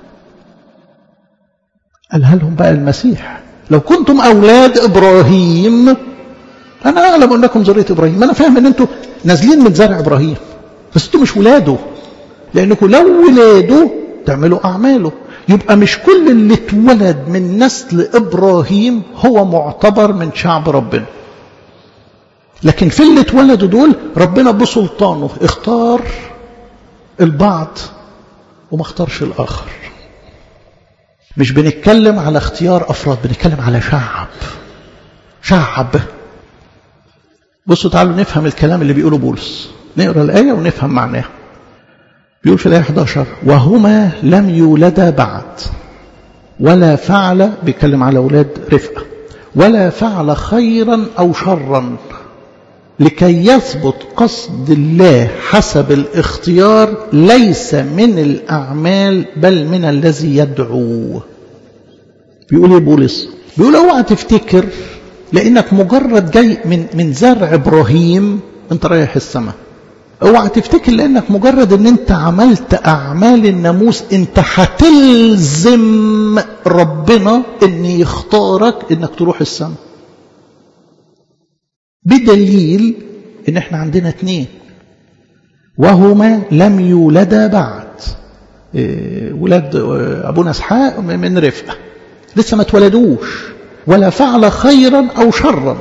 قالها لهم بقى المسيح لو كنتم اولاد ابراهيم انا اعلم انكم ذريه ابراهيم انا فاهم ان انتم نازلين من زرع ابراهيم بس انتم مش ولاده لانكم لو ولاده تعملوا اعماله يبقى مش كل اللي اتولد من نسل ابراهيم هو معتبر من شعب ربنا لكن في اللي اتولدوا دول ربنا بسلطانه اختار البعض وما اختارش الاخر مش بنتكلم على اختيار افراد بنتكلم على شعب شعب بصوا تعالوا نفهم الكلام اللي بيقوله بولس نقرا الايه ونفهم معناها بيقول في الآية 11 وهما لم يولدا بعد ولا فعل بيتكلم على أولاد رفقة ولا فعل خيرا أو شرا لكي يثبت قصد الله حسب الاختيار ليس من الأعمال بل من الذي يدعو بيقول ايه بولس بيقول اوعى تفتكر لانك مجرد جاي من من زرع ابراهيم انت رايح السماء اوعى تفتكر لانك مجرد ان انت عملت اعمال الناموس انت هتلزم ربنا ان يختارك انك تروح السماء بدليل ان احنا عندنا اتنين وهما لم يولدا بعد إيه ولاد ابونا اسحاق من رفقه لسه ما اتولدوش ولا فعل خيرا او شرا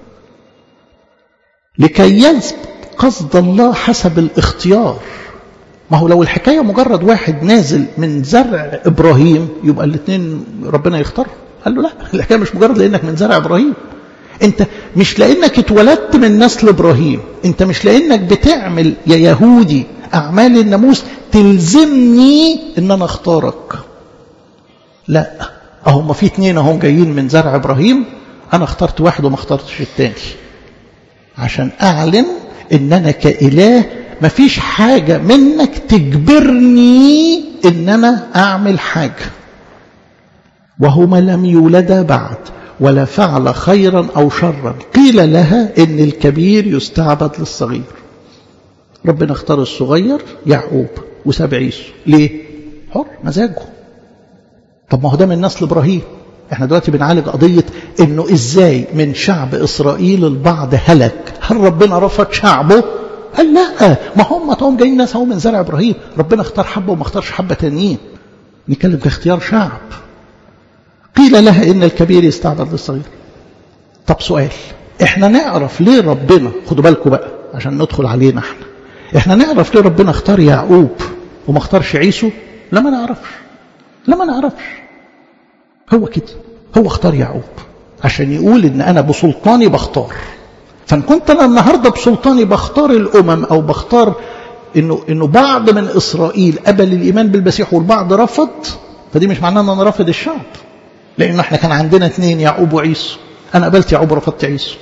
لكي يثبت قصد الله حسب الاختيار ما هو لو الحكاية مجرد واحد نازل من زرع إبراهيم يبقى الاثنين ربنا يختار قال له لا الحكاية مش مجرد لأنك من زرع إبراهيم انت مش لأنك اتولدت من نسل إبراهيم انت مش لأنك بتعمل يا يهودي أعمال الناموس تلزمني ان انا اختارك لا اهو ما في اتنين اهم جايين من زرع إبراهيم انا اخترت واحد وما اخترتش التاني عشان اعلن ان انا كاله مفيش حاجه منك تجبرني ان انا اعمل حاجه وهما لم يولدا بعد ولا فعل خيرا او شرا قيل لها ان الكبير يستعبد للصغير ربنا اختار الصغير يعقوب وساب عيسو ليه حر مزاجه طب ما هو ده من نسل ابراهيم احنا دلوقتي بنعالج قضية انه ازاي من شعب اسرائيل البعض هلك هل ربنا رفض شعبه قال لا ما هم طبعا جايين ناس هم من زرع ابراهيم ربنا اختار حبة وما اختارش حبة تانيين نتكلم كاختيار شعب قيل لها ان الكبير يستعبد للصغير طب سؤال احنا نعرف ليه ربنا خدوا بالكم بقى عشان ندخل علينا احنا احنا نعرف ليه ربنا اختار يعقوب وما اختارش عيسو لا ما نعرفش لا ما نعرفش هو كده هو اختار يعقوب عشان يقول ان انا بسلطاني بختار فان كنت انا النهارده بسلطاني بختار الامم او بختار انه انه بعض من اسرائيل قبل الايمان بالمسيح والبعض رفض فدي مش معناه ان انا رافض الشعب لان احنا كان عندنا اثنين يعقوب وعيسو انا قبلت يعقوب ورفضت عيسو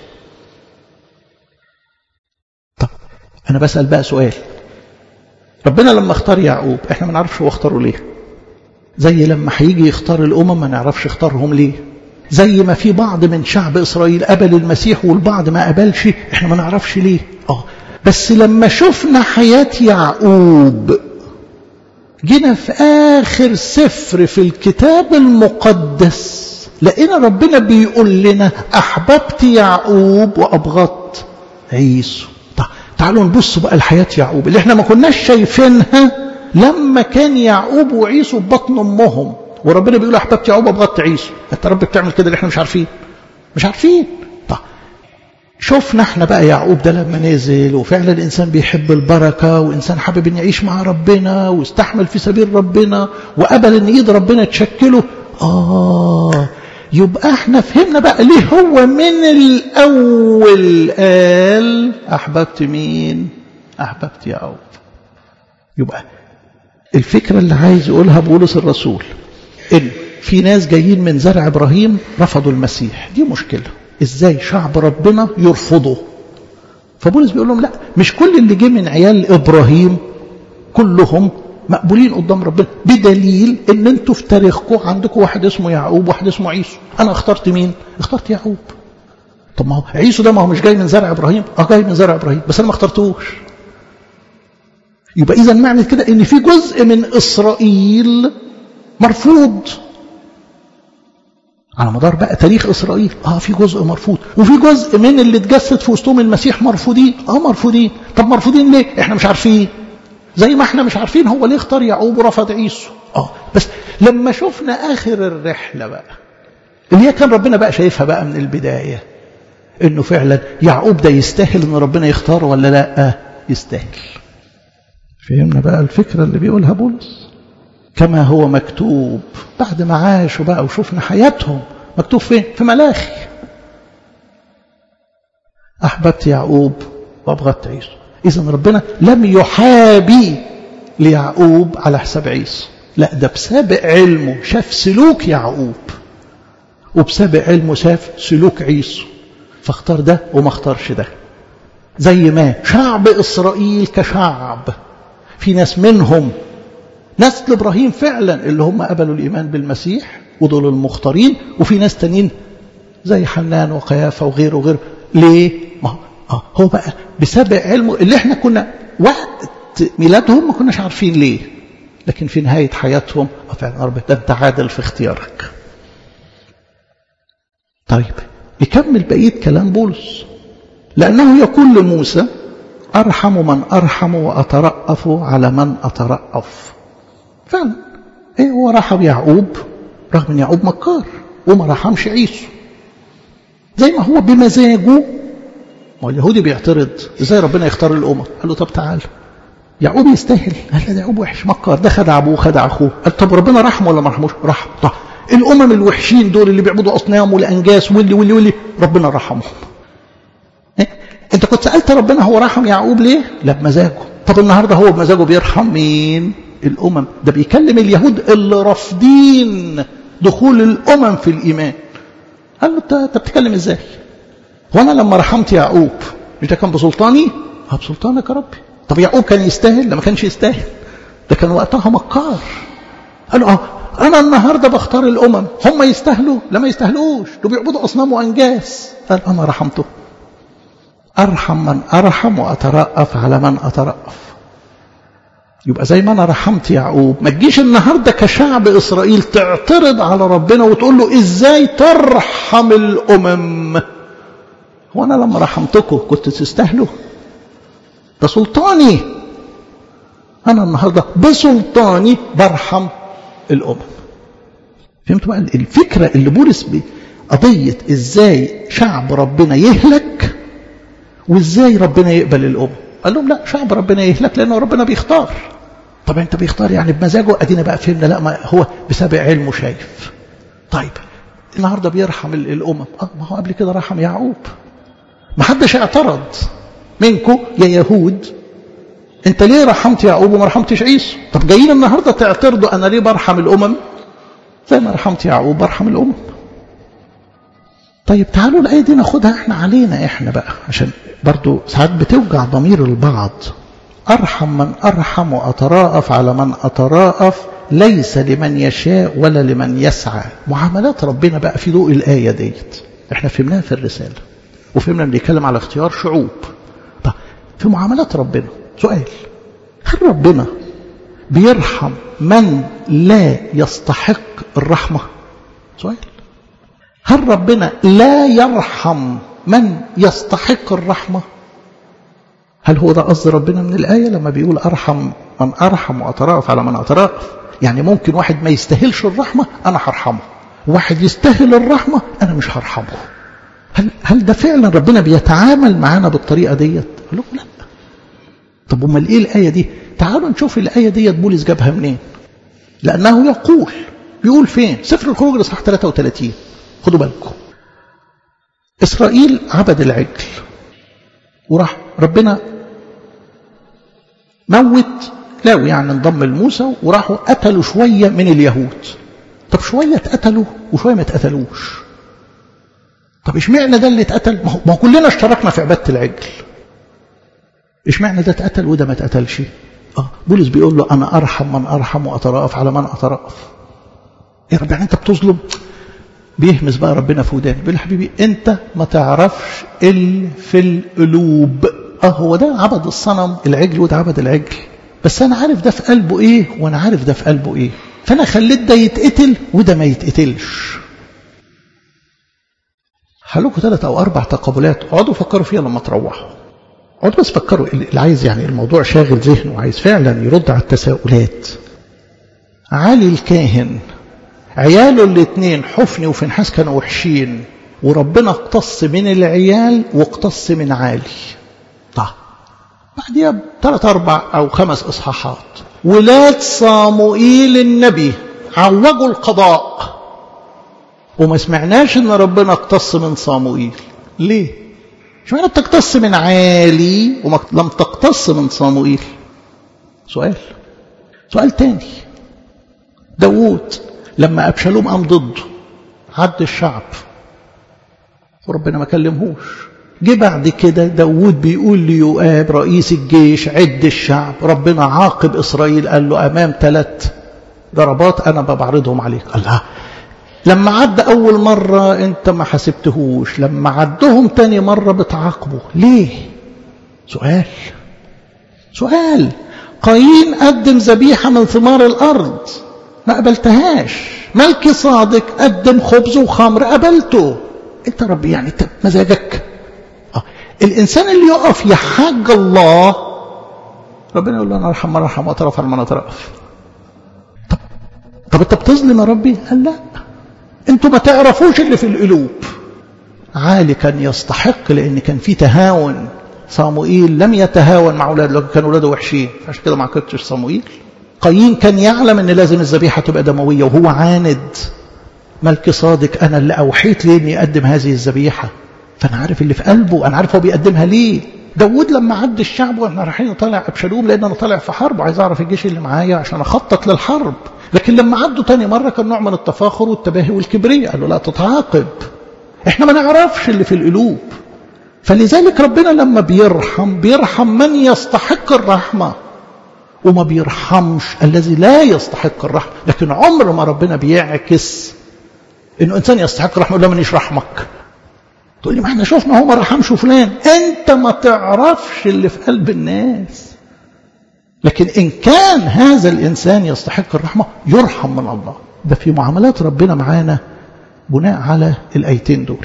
طب انا بسال بقى سؤال ربنا لما اختار يعقوب احنا ما نعرفش هو اختاره ليه زي لما هيجي يختار الامم ما نعرفش اختارهم ليه زي ما في بعض من شعب اسرائيل قبل المسيح والبعض ما قبلش احنا ما نعرفش ليه اه بس لما شفنا حياه يعقوب جينا في آخر سفر في الكتاب المقدس لقينا ربنا بيقول لنا أحببت يعقوب وأبغضت عيسو تعالوا نبص بقى لحياة يعقوب اللي احنا ما كناش شايفينها لما كان يعقوب وعيسو في بطن أمهم وربنا بيقول أحببت يعقوب وأبغضت عيسو أنت رب بتعمل كده اللي احنا مش عارفين مش عارفين طيب شفنا احنا بقى يعقوب ده لما نزل وفعلا الانسان بيحب البركه وانسان حابب ان يعيش مع ربنا واستحمل في سبيل ربنا وقبل ان ايد ربنا تشكله اه يبقى احنا فهمنا بقى ليه هو من الاول قال احببت مين احببت يعقوب يبقى الفكره اللي عايز يقولها بولس الرسول ان في ناس جايين من زرع ابراهيم رفضوا المسيح دي مشكله ازاي شعب ربنا يرفضه فبولس بيقول لهم لا مش كل اللي جه من عيال ابراهيم كلهم مقبولين قدام ربنا بدليل ان انتوا في تاريخكم عندكم واحد اسمه يعقوب وواحد اسمه عيسو انا اخترت مين اخترت يعقوب طب ما هو عيسو ده ما هو مش جاي من زرع ابراهيم اه جاي من زرع ابراهيم بس انا ما اخترتوش يبقى اذا معنى كده ان في جزء من اسرائيل مرفوض على مدار بقى تاريخ اسرائيل اه في جزء مرفوض وفي جزء من اللي اتجسد في وسطهم المسيح مرفوضين اه مرفوضين طب مرفوضين ليه احنا مش عارفين زي ما احنا مش عارفين هو ليه اختار يعقوب ورفض عيسو اه بس لما شفنا اخر الرحله بقى اللي هي كان ربنا بقى شايفها بقى من البدايه انه فعلا يعقوب ده يستاهل ان ربنا يختاره ولا لا يستاهل فهمنا بقى الفكره اللي بيقولها بولس كما هو مكتوب بعد ما عاشوا بقى وشفنا حياتهم مكتوب فين في ملاخي أحببت يعقوب وأبغضت عيسو إذا ربنا لم يحابي ليعقوب على حساب عيسو لا ده بسابق علمه شاف سلوك يعقوب وبسابق علمه شاف سلوك عيسو فاختار ده وما اختارش ده زي ما شعب إسرائيل كشعب في ناس منهم نسل ابراهيم فعلا اللي هم قبلوا الايمان بالمسيح ودول المختارين وفي ناس تانيين زي حنان وقيافه وغيره وغيره ليه؟ ما هو هو بقى بسبب علمه اللي احنا كنا وقت ميلادهم ما كناش عارفين ليه لكن في نهايه حياتهم فعلا رب ده انت عادل في اختيارك. طيب يكمل بقيه كلام بولس لانه يقول لموسى ارحم من ارحم واترأف على من اترأف. فعلا ايه هو رحم يعقوب رغم ان يعقوب مكار وما رحمش عيسو زي ما هو بمزاجه ما هو اليهودي بيعترض ازاي ربنا يختار الامم قال له طب تعال يعقوب يستاهل قال لا ده يعقوب وحش مكار ده خدع ابوه خدع اخوه قال طب ربنا رحمه ولا ما رحموش رحم طب الامم الوحشين دول اللي بيعبدوا اصنام والانجاس واللي واللي واللي ربنا رحمهم إيه؟ انت كنت سالت ربنا هو رحم يعقوب ليه لا بمزاجه طب النهارده هو بمزاجه بيرحم مين الأمم ده بيكلم اليهود اللي رافضين دخول الأمم في الإيمان قال له أنت بتتكلم إزاي وأنا لما رحمت يعقوب مش ده كان بسلطاني ها بسلطانك يا ربي طب يعقوب كان يستاهل لا ما كانش يستاهل ده كان وقتها مكار قال اه أنا النهاردة بختار الأمم هم يستاهلوا لا ما يستاهلوش دول بيعبدوا أصنام وأنجاس قال أنا رحمته أرحم من أرحم وأترأف على من أترأف يبقى زي ما انا رحمت يعقوب ما تجيش النهارده كشعب اسرائيل تعترض على ربنا وتقول له ازاي ترحم الامم هو انا لما رحمتكم كنت تستاهلوا ده سلطاني انا النهارده بسلطاني برحم الامم فهمتوا بقى الفكره اللي بولس قضيه ازاي شعب ربنا يهلك وازاي ربنا يقبل الامم قال لهم لا شعب ربنا يهلك لانه ربنا بيختار طب انت بيختار يعني بمزاجه ادينا بقى فهمنا لا ما هو بسبب علمه شايف طيب النهارده بيرحم الامم اه ما هو قبل كده رحم يعقوب ما حدش اعترض منكم يا يهود انت ليه رحمت يعقوب وما رحمتش عيسو طب جايين النهارده تعترضوا انا ليه برحم الامم زي ما رحمت يعقوب برحم الأمم طيب تعالوا الآية دي ناخدها احنا علينا احنا بقى عشان برضو ساعات بتوجع ضمير البعض أرحم من أرحم وأتراءف على من أتراءف ليس لمن يشاء ولا لمن يسعى معاملات ربنا بقى في ضوء الآية ديت احنا فهمناها في الرسالة وفهمنا بنتكلم على اختيار شعوب طب في معاملات ربنا سؤال هل ربنا بيرحم من لا يستحق الرحمة سؤال هل ربنا لا يرحم من يستحق الرحمة هل هو ده قصد ربنا من الآية لما بيقول أرحم من أرحم وأتراءف على من أتراءف يعني ممكن واحد ما يستاهلش الرحمة أنا هرحمه واحد يستاهل الرحمة أنا مش هرحمه هل, هل ده فعلا ربنا بيتعامل معانا بالطريقة ديت لا لا طب امال ايه الآية دي تعالوا نشوف الآية ديت بولس جابها منين لأنه يقول بيقول فين سفر الخروج الاصحاح 33 خدوا بالكم إسرائيل عبد العجل وراح ربنا موت لاوي يعني انضم لموسى وراحوا قتلوا شوية من اليهود طب شوية اتقتلوا وشوية ما اتقتلوش طب اشمعنى ده اللي اتقتل ما هو كلنا اشتركنا في عبادة العجل اشمعنى ده اتقتل وده ما اتقتلش اه بولس بيقول له انا ارحم من ارحم واترأف على من اترأف يا رب يعني انت بتظلم بيهمس بقى ربنا في وداني بيقول حبيبي انت ما تعرفش اللي في القلوب اه هو ده عبد الصنم العجل وده عبد العجل بس انا عارف ده في قلبه ايه وانا عارف ده في قلبه ايه فانا خليت ده يتقتل وده ما يتقتلش هلكوا ثلاث او اربع تقابلات اقعدوا فكروا فيها لما تروحوا اقعدوا بس فكروا اللي عايز يعني الموضوع شاغل ذهنه وعايز فعلا يرد على التساؤلات علي الكاهن عياله الاثنين حفني وفنحاس كانوا وحشين وربنا اقتص من العيال واقتص من عالي طيب بعديها ثلاث اربع او خمس اصحاحات ولاد صاموئيل النبي عوجوا القضاء وما سمعناش ان ربنا اقتص من صاموئيل ليه اشمعنى بتقتص من عالي ولم تقتص من صاموئيل سؤال سؤال تاني داوود لما أبشالوم قام ضده عد الشعب وربنا ما كلمهوش جه بعد كده داوود بيقول ليؤاب رئيس الجيش عد الشعب ربنا عاقب إسرائيل قال له أمام ثلاث ضربات أنا بعرضهم عليك الله لما عد أول مرة أنت ما حسبتهوش لما عدهم تاني مرة بتعاقبه ليه سؤال سؤال قايين قدم ذبيحة من ثمار الأرض ما قبلتهاش ملكي صادق قدم خبز وخمر قبلته انت ربي يعني انت مزاجك آه. الانسان اللي يقف يحاج الله ربنا يقول له انا ارحم من ارحم واطرف على من اطرف طب طب انت بتظلم يا ربي قال لا انتوا ما تعرفوش اللي في القلوب عالي كان يستحق لان كان في تهاون صاموئيل لم يتهاون مع اولاده كان اولاده وحشين عشان كده ما عاقبتش صاموئيل قايين كان يعلم ان لازم الذبيحه تبقى دمويه وهو عاند ملك صادق انا اللي اوحيت ليه اني اقدم هذه الذبيحه فانا عارف اللي في قلبه انا عارف هو بيقدمها ليه داود لما عد الشعب واحنا رايحين نطلع ابشالوم لان انا طالع في حرب وعايز اعرف الجيش اللي معايا عشان اخطط للحرب لكن لما عدوا تاني مره كان نوع من التفاخر والتباهي والكبرياء قالوا لا تتعاقب احنا ما نعرفش اللي في القلوب فلذلك ربنا لما بيرحم بيرحم من يستحق الرحمه وما بيرحمش الذي لا يستحق الرحمة لكن عمر ما ربنا بيعكس انه انسان يستحق الرحمة ولا من يشرحمك تقول لي ما احنا شفنا هو ما رحمش فلان انت ما تعرفش اللي في قلب الناس لكن ان كان هذا الانسان يستحق الرحمة يرحم من الله ده في معاملات ربنا معانا بناء على الايتين دول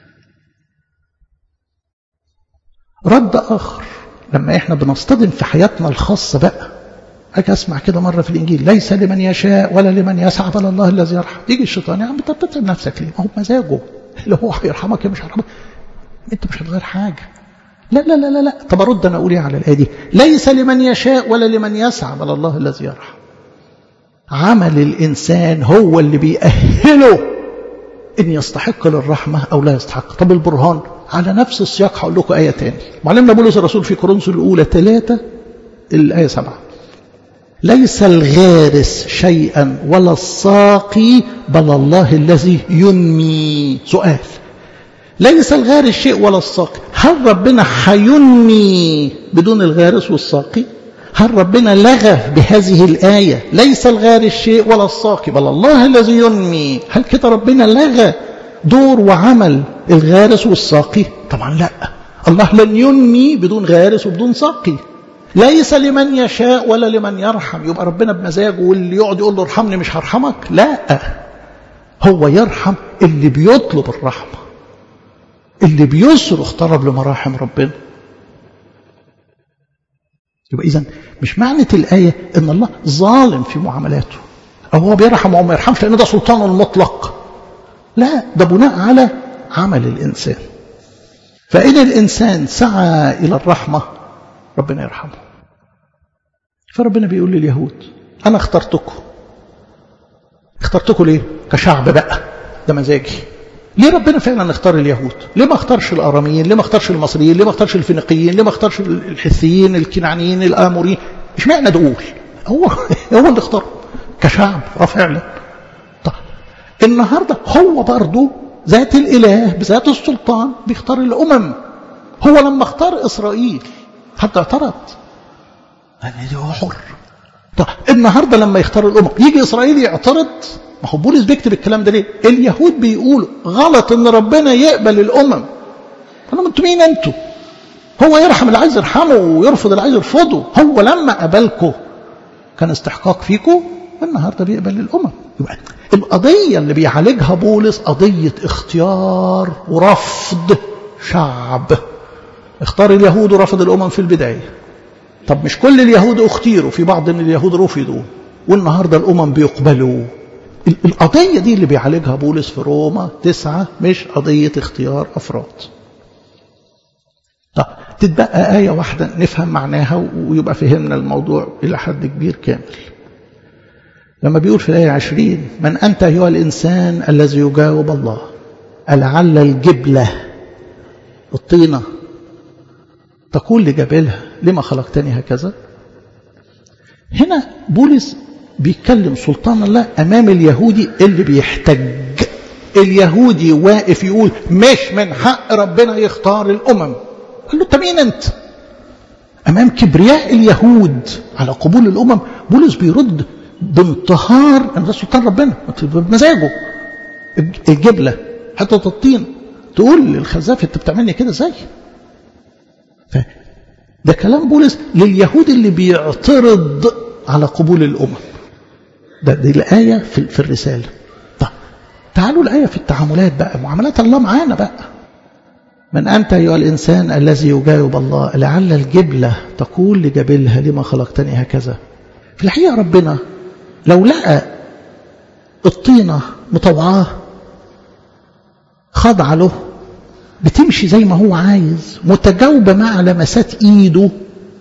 رد اخر لما احنا بنصطدم في حياتنا الخاصة بقى أجي أسمع كده مرة في الإنجيل ليس لمن يشاء ولا لمن يسعى بل الله الذي يرحم يجي الشيطان يا عم أنت بتتعب نفسك ليه؟ ما هو بمزاجه اللي هو هيرحمك يا مش هيرحمك أنت مش هتغير حاجة لا لا لا لا لا طب أرد أنا أقول إيه على الآية دي ليس لمن يشاء ولا لمن يسعى بل الله الذي يرحم عمل الإنسان هو اللي بيأهله إن يستحق للرحمة أو لا يستحق طب البرهان على نفس السياق هقول لكم آية تاني معلمنا بولس الرسول في كورنثوس الأولى ثلاثة الآية سبعة ليس الغارس شيئا ولا الساقي بل الله الذي ينمي سؤال ليس الغارس شيء ولا الساقي هل ربنا هينمي بدون الغارس والساقي هل ربنا لغى بهذه الآية ليس الغارس شيء ولا الساقي بل الله الذي ينمي هل كده ربنا لغى دور وعمل الغارس والساقي طبعا لا الله لن ينمي بدون غارس وبدون ساقي ليس لمن يشاء ولا لمن يرحم يبقى ربنا بمزاجه واللي يقعد يقول له ارحمني مش هرحمك لا هو يرحم اللي بيطلب الرحمة اللي بيصرخ طلب لمراحم ربنا يبقى إذا مش معنى الآية إن الله ظالم في معاملاته أو هو بيرحم أو ما يرحمش لأن ده سلطانه المطلق لا ده بناء على عمل الإنسان فإن الإنسان سعى إلى الرحمة ربنا يرحمه فربنا بيقول لليهود أنا اخترتكم اخترتكم ليه كشعب بقى ده مزاجي ليه ربنا فعلا اختار اليهود ليه ما اختارش الاراميين ليه ما اختارش المصريين ليه ما اختارش الفينيقيين ليه ما اختارش الحثيين الكنعانيين الاموريين اشمعنى دول هو هو اللي اختار كشعب اه فعلا طب النهارده هو برضه ذات الاله بذات السلطان بيختار الامم هو لما اختار اسرائيل حد اعترض يعني هو حر طب النهارده لما يختار الامم يجي اسرائيل يعترض ما هو بولس بيكتب الكلام ده ليه اليهود بيقولوا غلط ان ربنا يقبل الامم انا انتوا مين انتوا هو يرحم اللي عايز يرحمه ويرفض اللي عايز يرفضه هو لما قبلكم كان استحقاق فيكم والنهارده بيقبل الامم يبقى القضيه اللي بيعالجها بولس قضيه اختيار ورفض شعب اختار اليهود ورفض الامم في البدايه طب مش كل اليهود اختيروا في بعض من اليهود رفضوا والنهارده الامم بيقبلوا القضية دي اللي بيعالجها بولس في روما تسعة مش قضية اختيار أفراد طب تتبقى آية واحدة نفهم معناها ويبقى فهمنا الموضوع إلى حد كبير كامل لما بيقول في الآية عشرين من أنت أيها الإنسان الذي يجاوب الله ألعل الجبلة الطينة تقول لجبلها لما خلقتني هكذا هنا بولس بيتكلم سلطان الله امام اليهودي اللي بيحتج اليهودي واقف يقول مش من حق ربنا يختار الامم قال له انت مين انت امام كبرياء اليهود على قبول الامم بولس بيرد بانتهار ان ده سلطان ربنا بمزاجه الجبله حتى الطين تقول للخزاف انت بتعملني كده ازاي ده كلام بولس لليهود اللي بيعترض على قبول الامم ده دي الآية في, في الرسالة طب تعالوا الآية في التعاملات بقى معاملات الله معانا بقى من أنت أيها الإنسان الذي يجاوب الله لعل الجبلة تقول لجبلها لما خلقتني هكذا في الحقيقة ربنا لو لقى الطينة مطوعاه خاضعة له بتمشي زي ما هو عايز متجاوبة مع لمسات إيده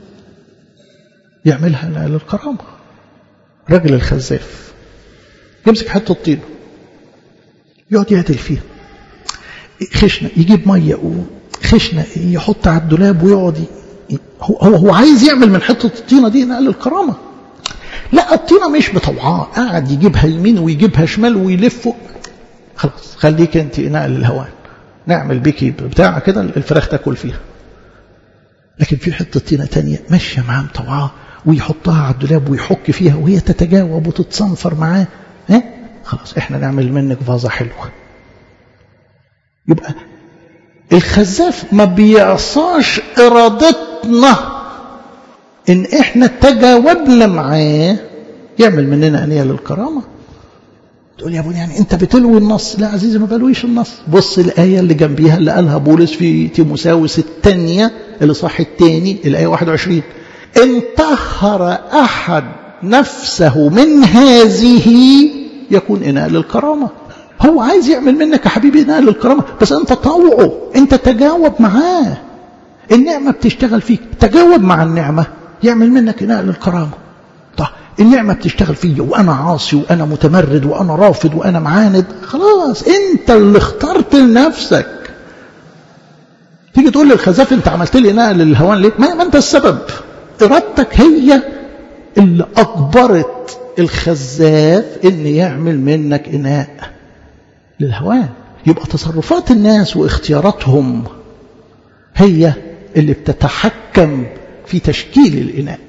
يعملها للكرامة راجل الخزاف يمسك حته الطين يقعد يعدل فيها خشنه يجيب ميه خشنه يحط على الدولاب ويقعد هو هو هو عايز يعمل من حته الطينه دي نقل الكرامه لا الطينه مش بطوعاه قاعد يجيبها يمين ويجيبها شمال ويلف خلاص خليك انت نقل الهوان نعمل بيكي بتاع كده الفراخ تاكل فيها لكن في حته طينه تانية ماشيه معاه مطوعاه ويحطها على الدولاب ويحك فيها وهي تتجاوب وتتصنفر معاه ها خلاص احنا نعمل منك فازة حلوة يبقى الخزاف ما بيعصاش ارادتنا ان احنا تجاوبنا معاه يعمل مننا انيه للكرامه تقول يا ابني يعني انت بتلوي النص لا عزيزي ما بلويش النص بص الايه اللي جنبيها اللي قالها بولس في تيموساوس الثانيه اللي صح الثاني الايه 21 إن طهر أحد نفسه من هذه يكون إناء للكرامة هو عايز يعمل منك يا حبيبي إناء للكرامة بس أنت طوعه أنت تجاوب معاه النعمة بتشتغل فيك تجاوب مع النعمة يعمل منك إناء للكرامة طيب النعمة بتشتغل فيا وأنا عاصي وأنا متمرد وأنا رافض وأنا معاند خلاص أنت اللي اخترت لنفسك تيجي تقول للخزاف أنت عملت لي إناء للهوان ليه ما, ما أنت السبب إرادتك هي اللي أجبرت الخزاف إن يعمل منك إناء للهوان يبقى تصرفات الناس واختياراتهم هي اللي بتتحكم في تشكيل الإناء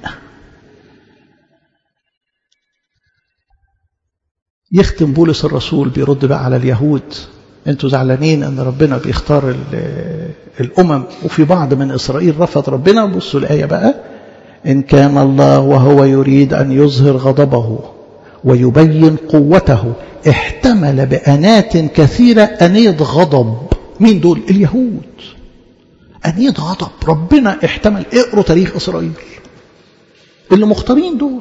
يختم بولس الرسول بيرد بقى على اليهود انتوا زعلانين ان ربنا بيختار الامم وفي بعض من اسرائيل رفض ربنا بصوا الايه بقى ان كان الله وهو يريد ان يظهر غضبه ويبين قوته احتمل بانات كثيره انيه غضب مين دول اليهود انيه غضب ربنا احتمل اقروا تاريخ اسرائيل اللي مختارين دول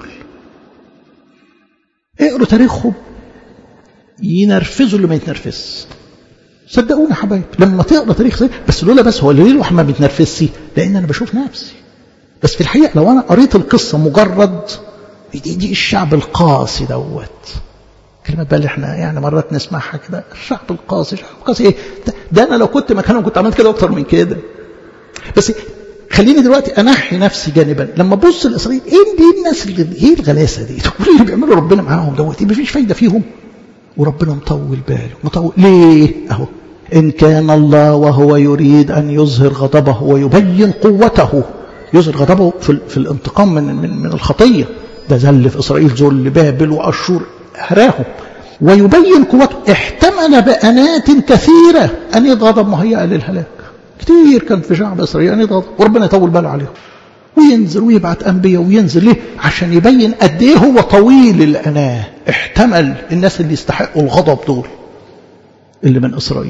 اقروا تاريخهم ينرفزوا اللي ما يتنرفز صدقوني يا حبايب لما تقرا تاريخ زي بس لولا بس هو ليه الواحد ما بيتنرفزش لان انا بشوف نفسي بس في الحقيقه لو انا قريت القصه مجرد دي, دي الشعب القاسي دوت كلمات بقى اللي احنا يعني مرات نسمعها كده الشعب القاسي الشعب القاسي ايه ده, ده انا لو كنت مكانهم كنت عملت كده اكتر من كده بس خليني دلوقتي انحي نفسي جانبا لما ابص لاسرائيل ايه دي الناس اللي ايه الغلاسه دي كل اللي بيعملوا ربنا معاهم دوت ما فيش فايده فيهم وربنا مطول باله مطول ليه اهو ان كان الله وهو يريد ان يظهر غضبه ويبين قوته يظهر غضبه في, في الانتقام من, من, من الخطيه ده ذل في اسرائيل ذل بابل واشور هراهم ويبين قوته احتمل بانات كثيره ان يغضب مهيئه للهلاك كتير كان في شعب اسرائيل ان يغضب وربنا يطول باله عليهم وينزل ويبعت انبياء وينزل ليه عشان يبين قد ايه هو طويل الاناه احتمل الناس اللي يستحقوا الغضب دول اللي من اسرائيل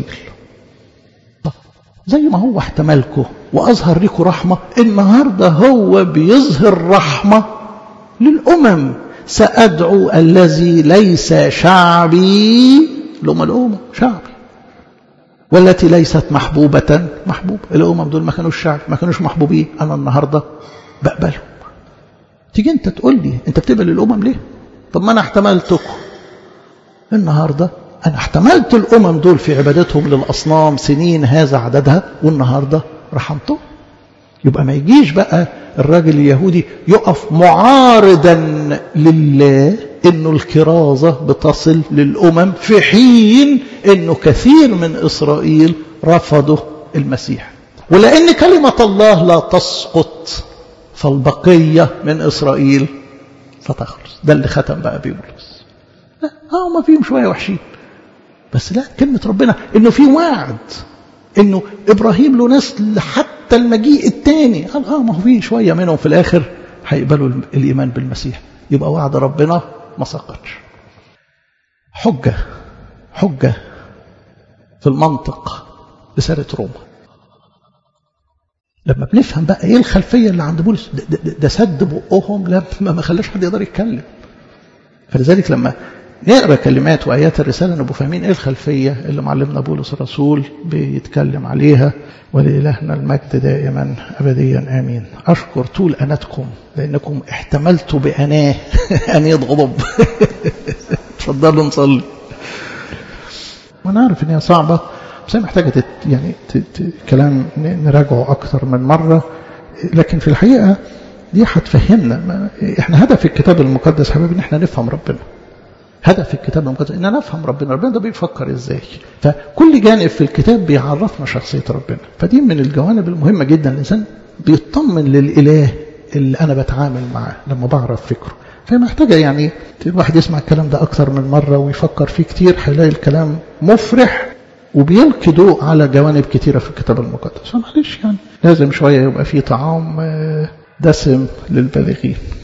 زي ما هو احتملكم واظهر لكم رحمه النهارده هو بيظهر رحمه للامم سادعو الذي ليس شعبي لهم الامم شعبي والتي ليست محبوبة محبوبة الأمم دول ما كانوش شعب ما كانوش محبوبين أنا النهاردة بقبلهم تيجي أنت تقول لي أنت بتقبل الأمم ليه طب ما أنا احتملتكم النهاردة أنا احتملت الأمم دول في عبادتهم للأصنام سنين هذا عددها والنهاردة رحمتهم يبقى ما يجيش بقى الراجل اليهودي يقف معارضا لله انه الكرازة بتصل للأمم في حين انه كثير من إسرائيل رفضوا المسيح ولأن كلمة الله لا تسقط فالبقية من إسرائيل ستخلص ده اللي ختم بقى بيبولس لا هم فيهم شوية وحشين بس لا كلمة ربنا انه في وعد انه ابراهيم له نسل حتى المجيء الثاني قال اه ما هو في شويه منهم في الاخر هيقبلوا الايمان بالمسيح يبقى وعد ربنا ما سقطش حجه حجه في المنطق رساله روما لما بنفهم بقى ايه الخلفيه اللي عند بولس ده, ده, ده سد بقهم لا ما خلاش حد يقدر يتكلم فلذلك لما نقرا كلمات وايات الرساله نبقى فاهمين ايه الخلفيه اللي معلمنا بولس الرسول بيتكلم عليها ولالهنا المجد دائما ابديا امين اشكر طول اناتكم لانكم احتملتوا باناه ان يتغضب اتفضلوا نصلي وانا عارف ان هي صعبه بس هي محتاجه تت يعني تت كلام نراجعه اكثر من مره لكن في الحقيقه دي هتفهمنا احنا هدف الكتاب المقدس حبيبي ان احنا نفهم ربنا هدف الكتاب المقدس ان نفهم ربنا ربنا ده بيفكر ازاي فكل جانب في الكتاب بيعرفنا شخصيه ربنا فدي من الجوانب المهمه جدا الانسان بيطمن للاله اللي انا بتعامل معاه لما بعرف فكره فمحتاجه يعني الواحد يسمع الكلام ده اكثر من مره ويفكر فيه كتير هيلاقي الكلام مفرح وبيلقي ضوء على جوانب كتيره في الكتاب المقدس فمعلش يعني لازم شويه يبقى فيه طعام دسم للبالغين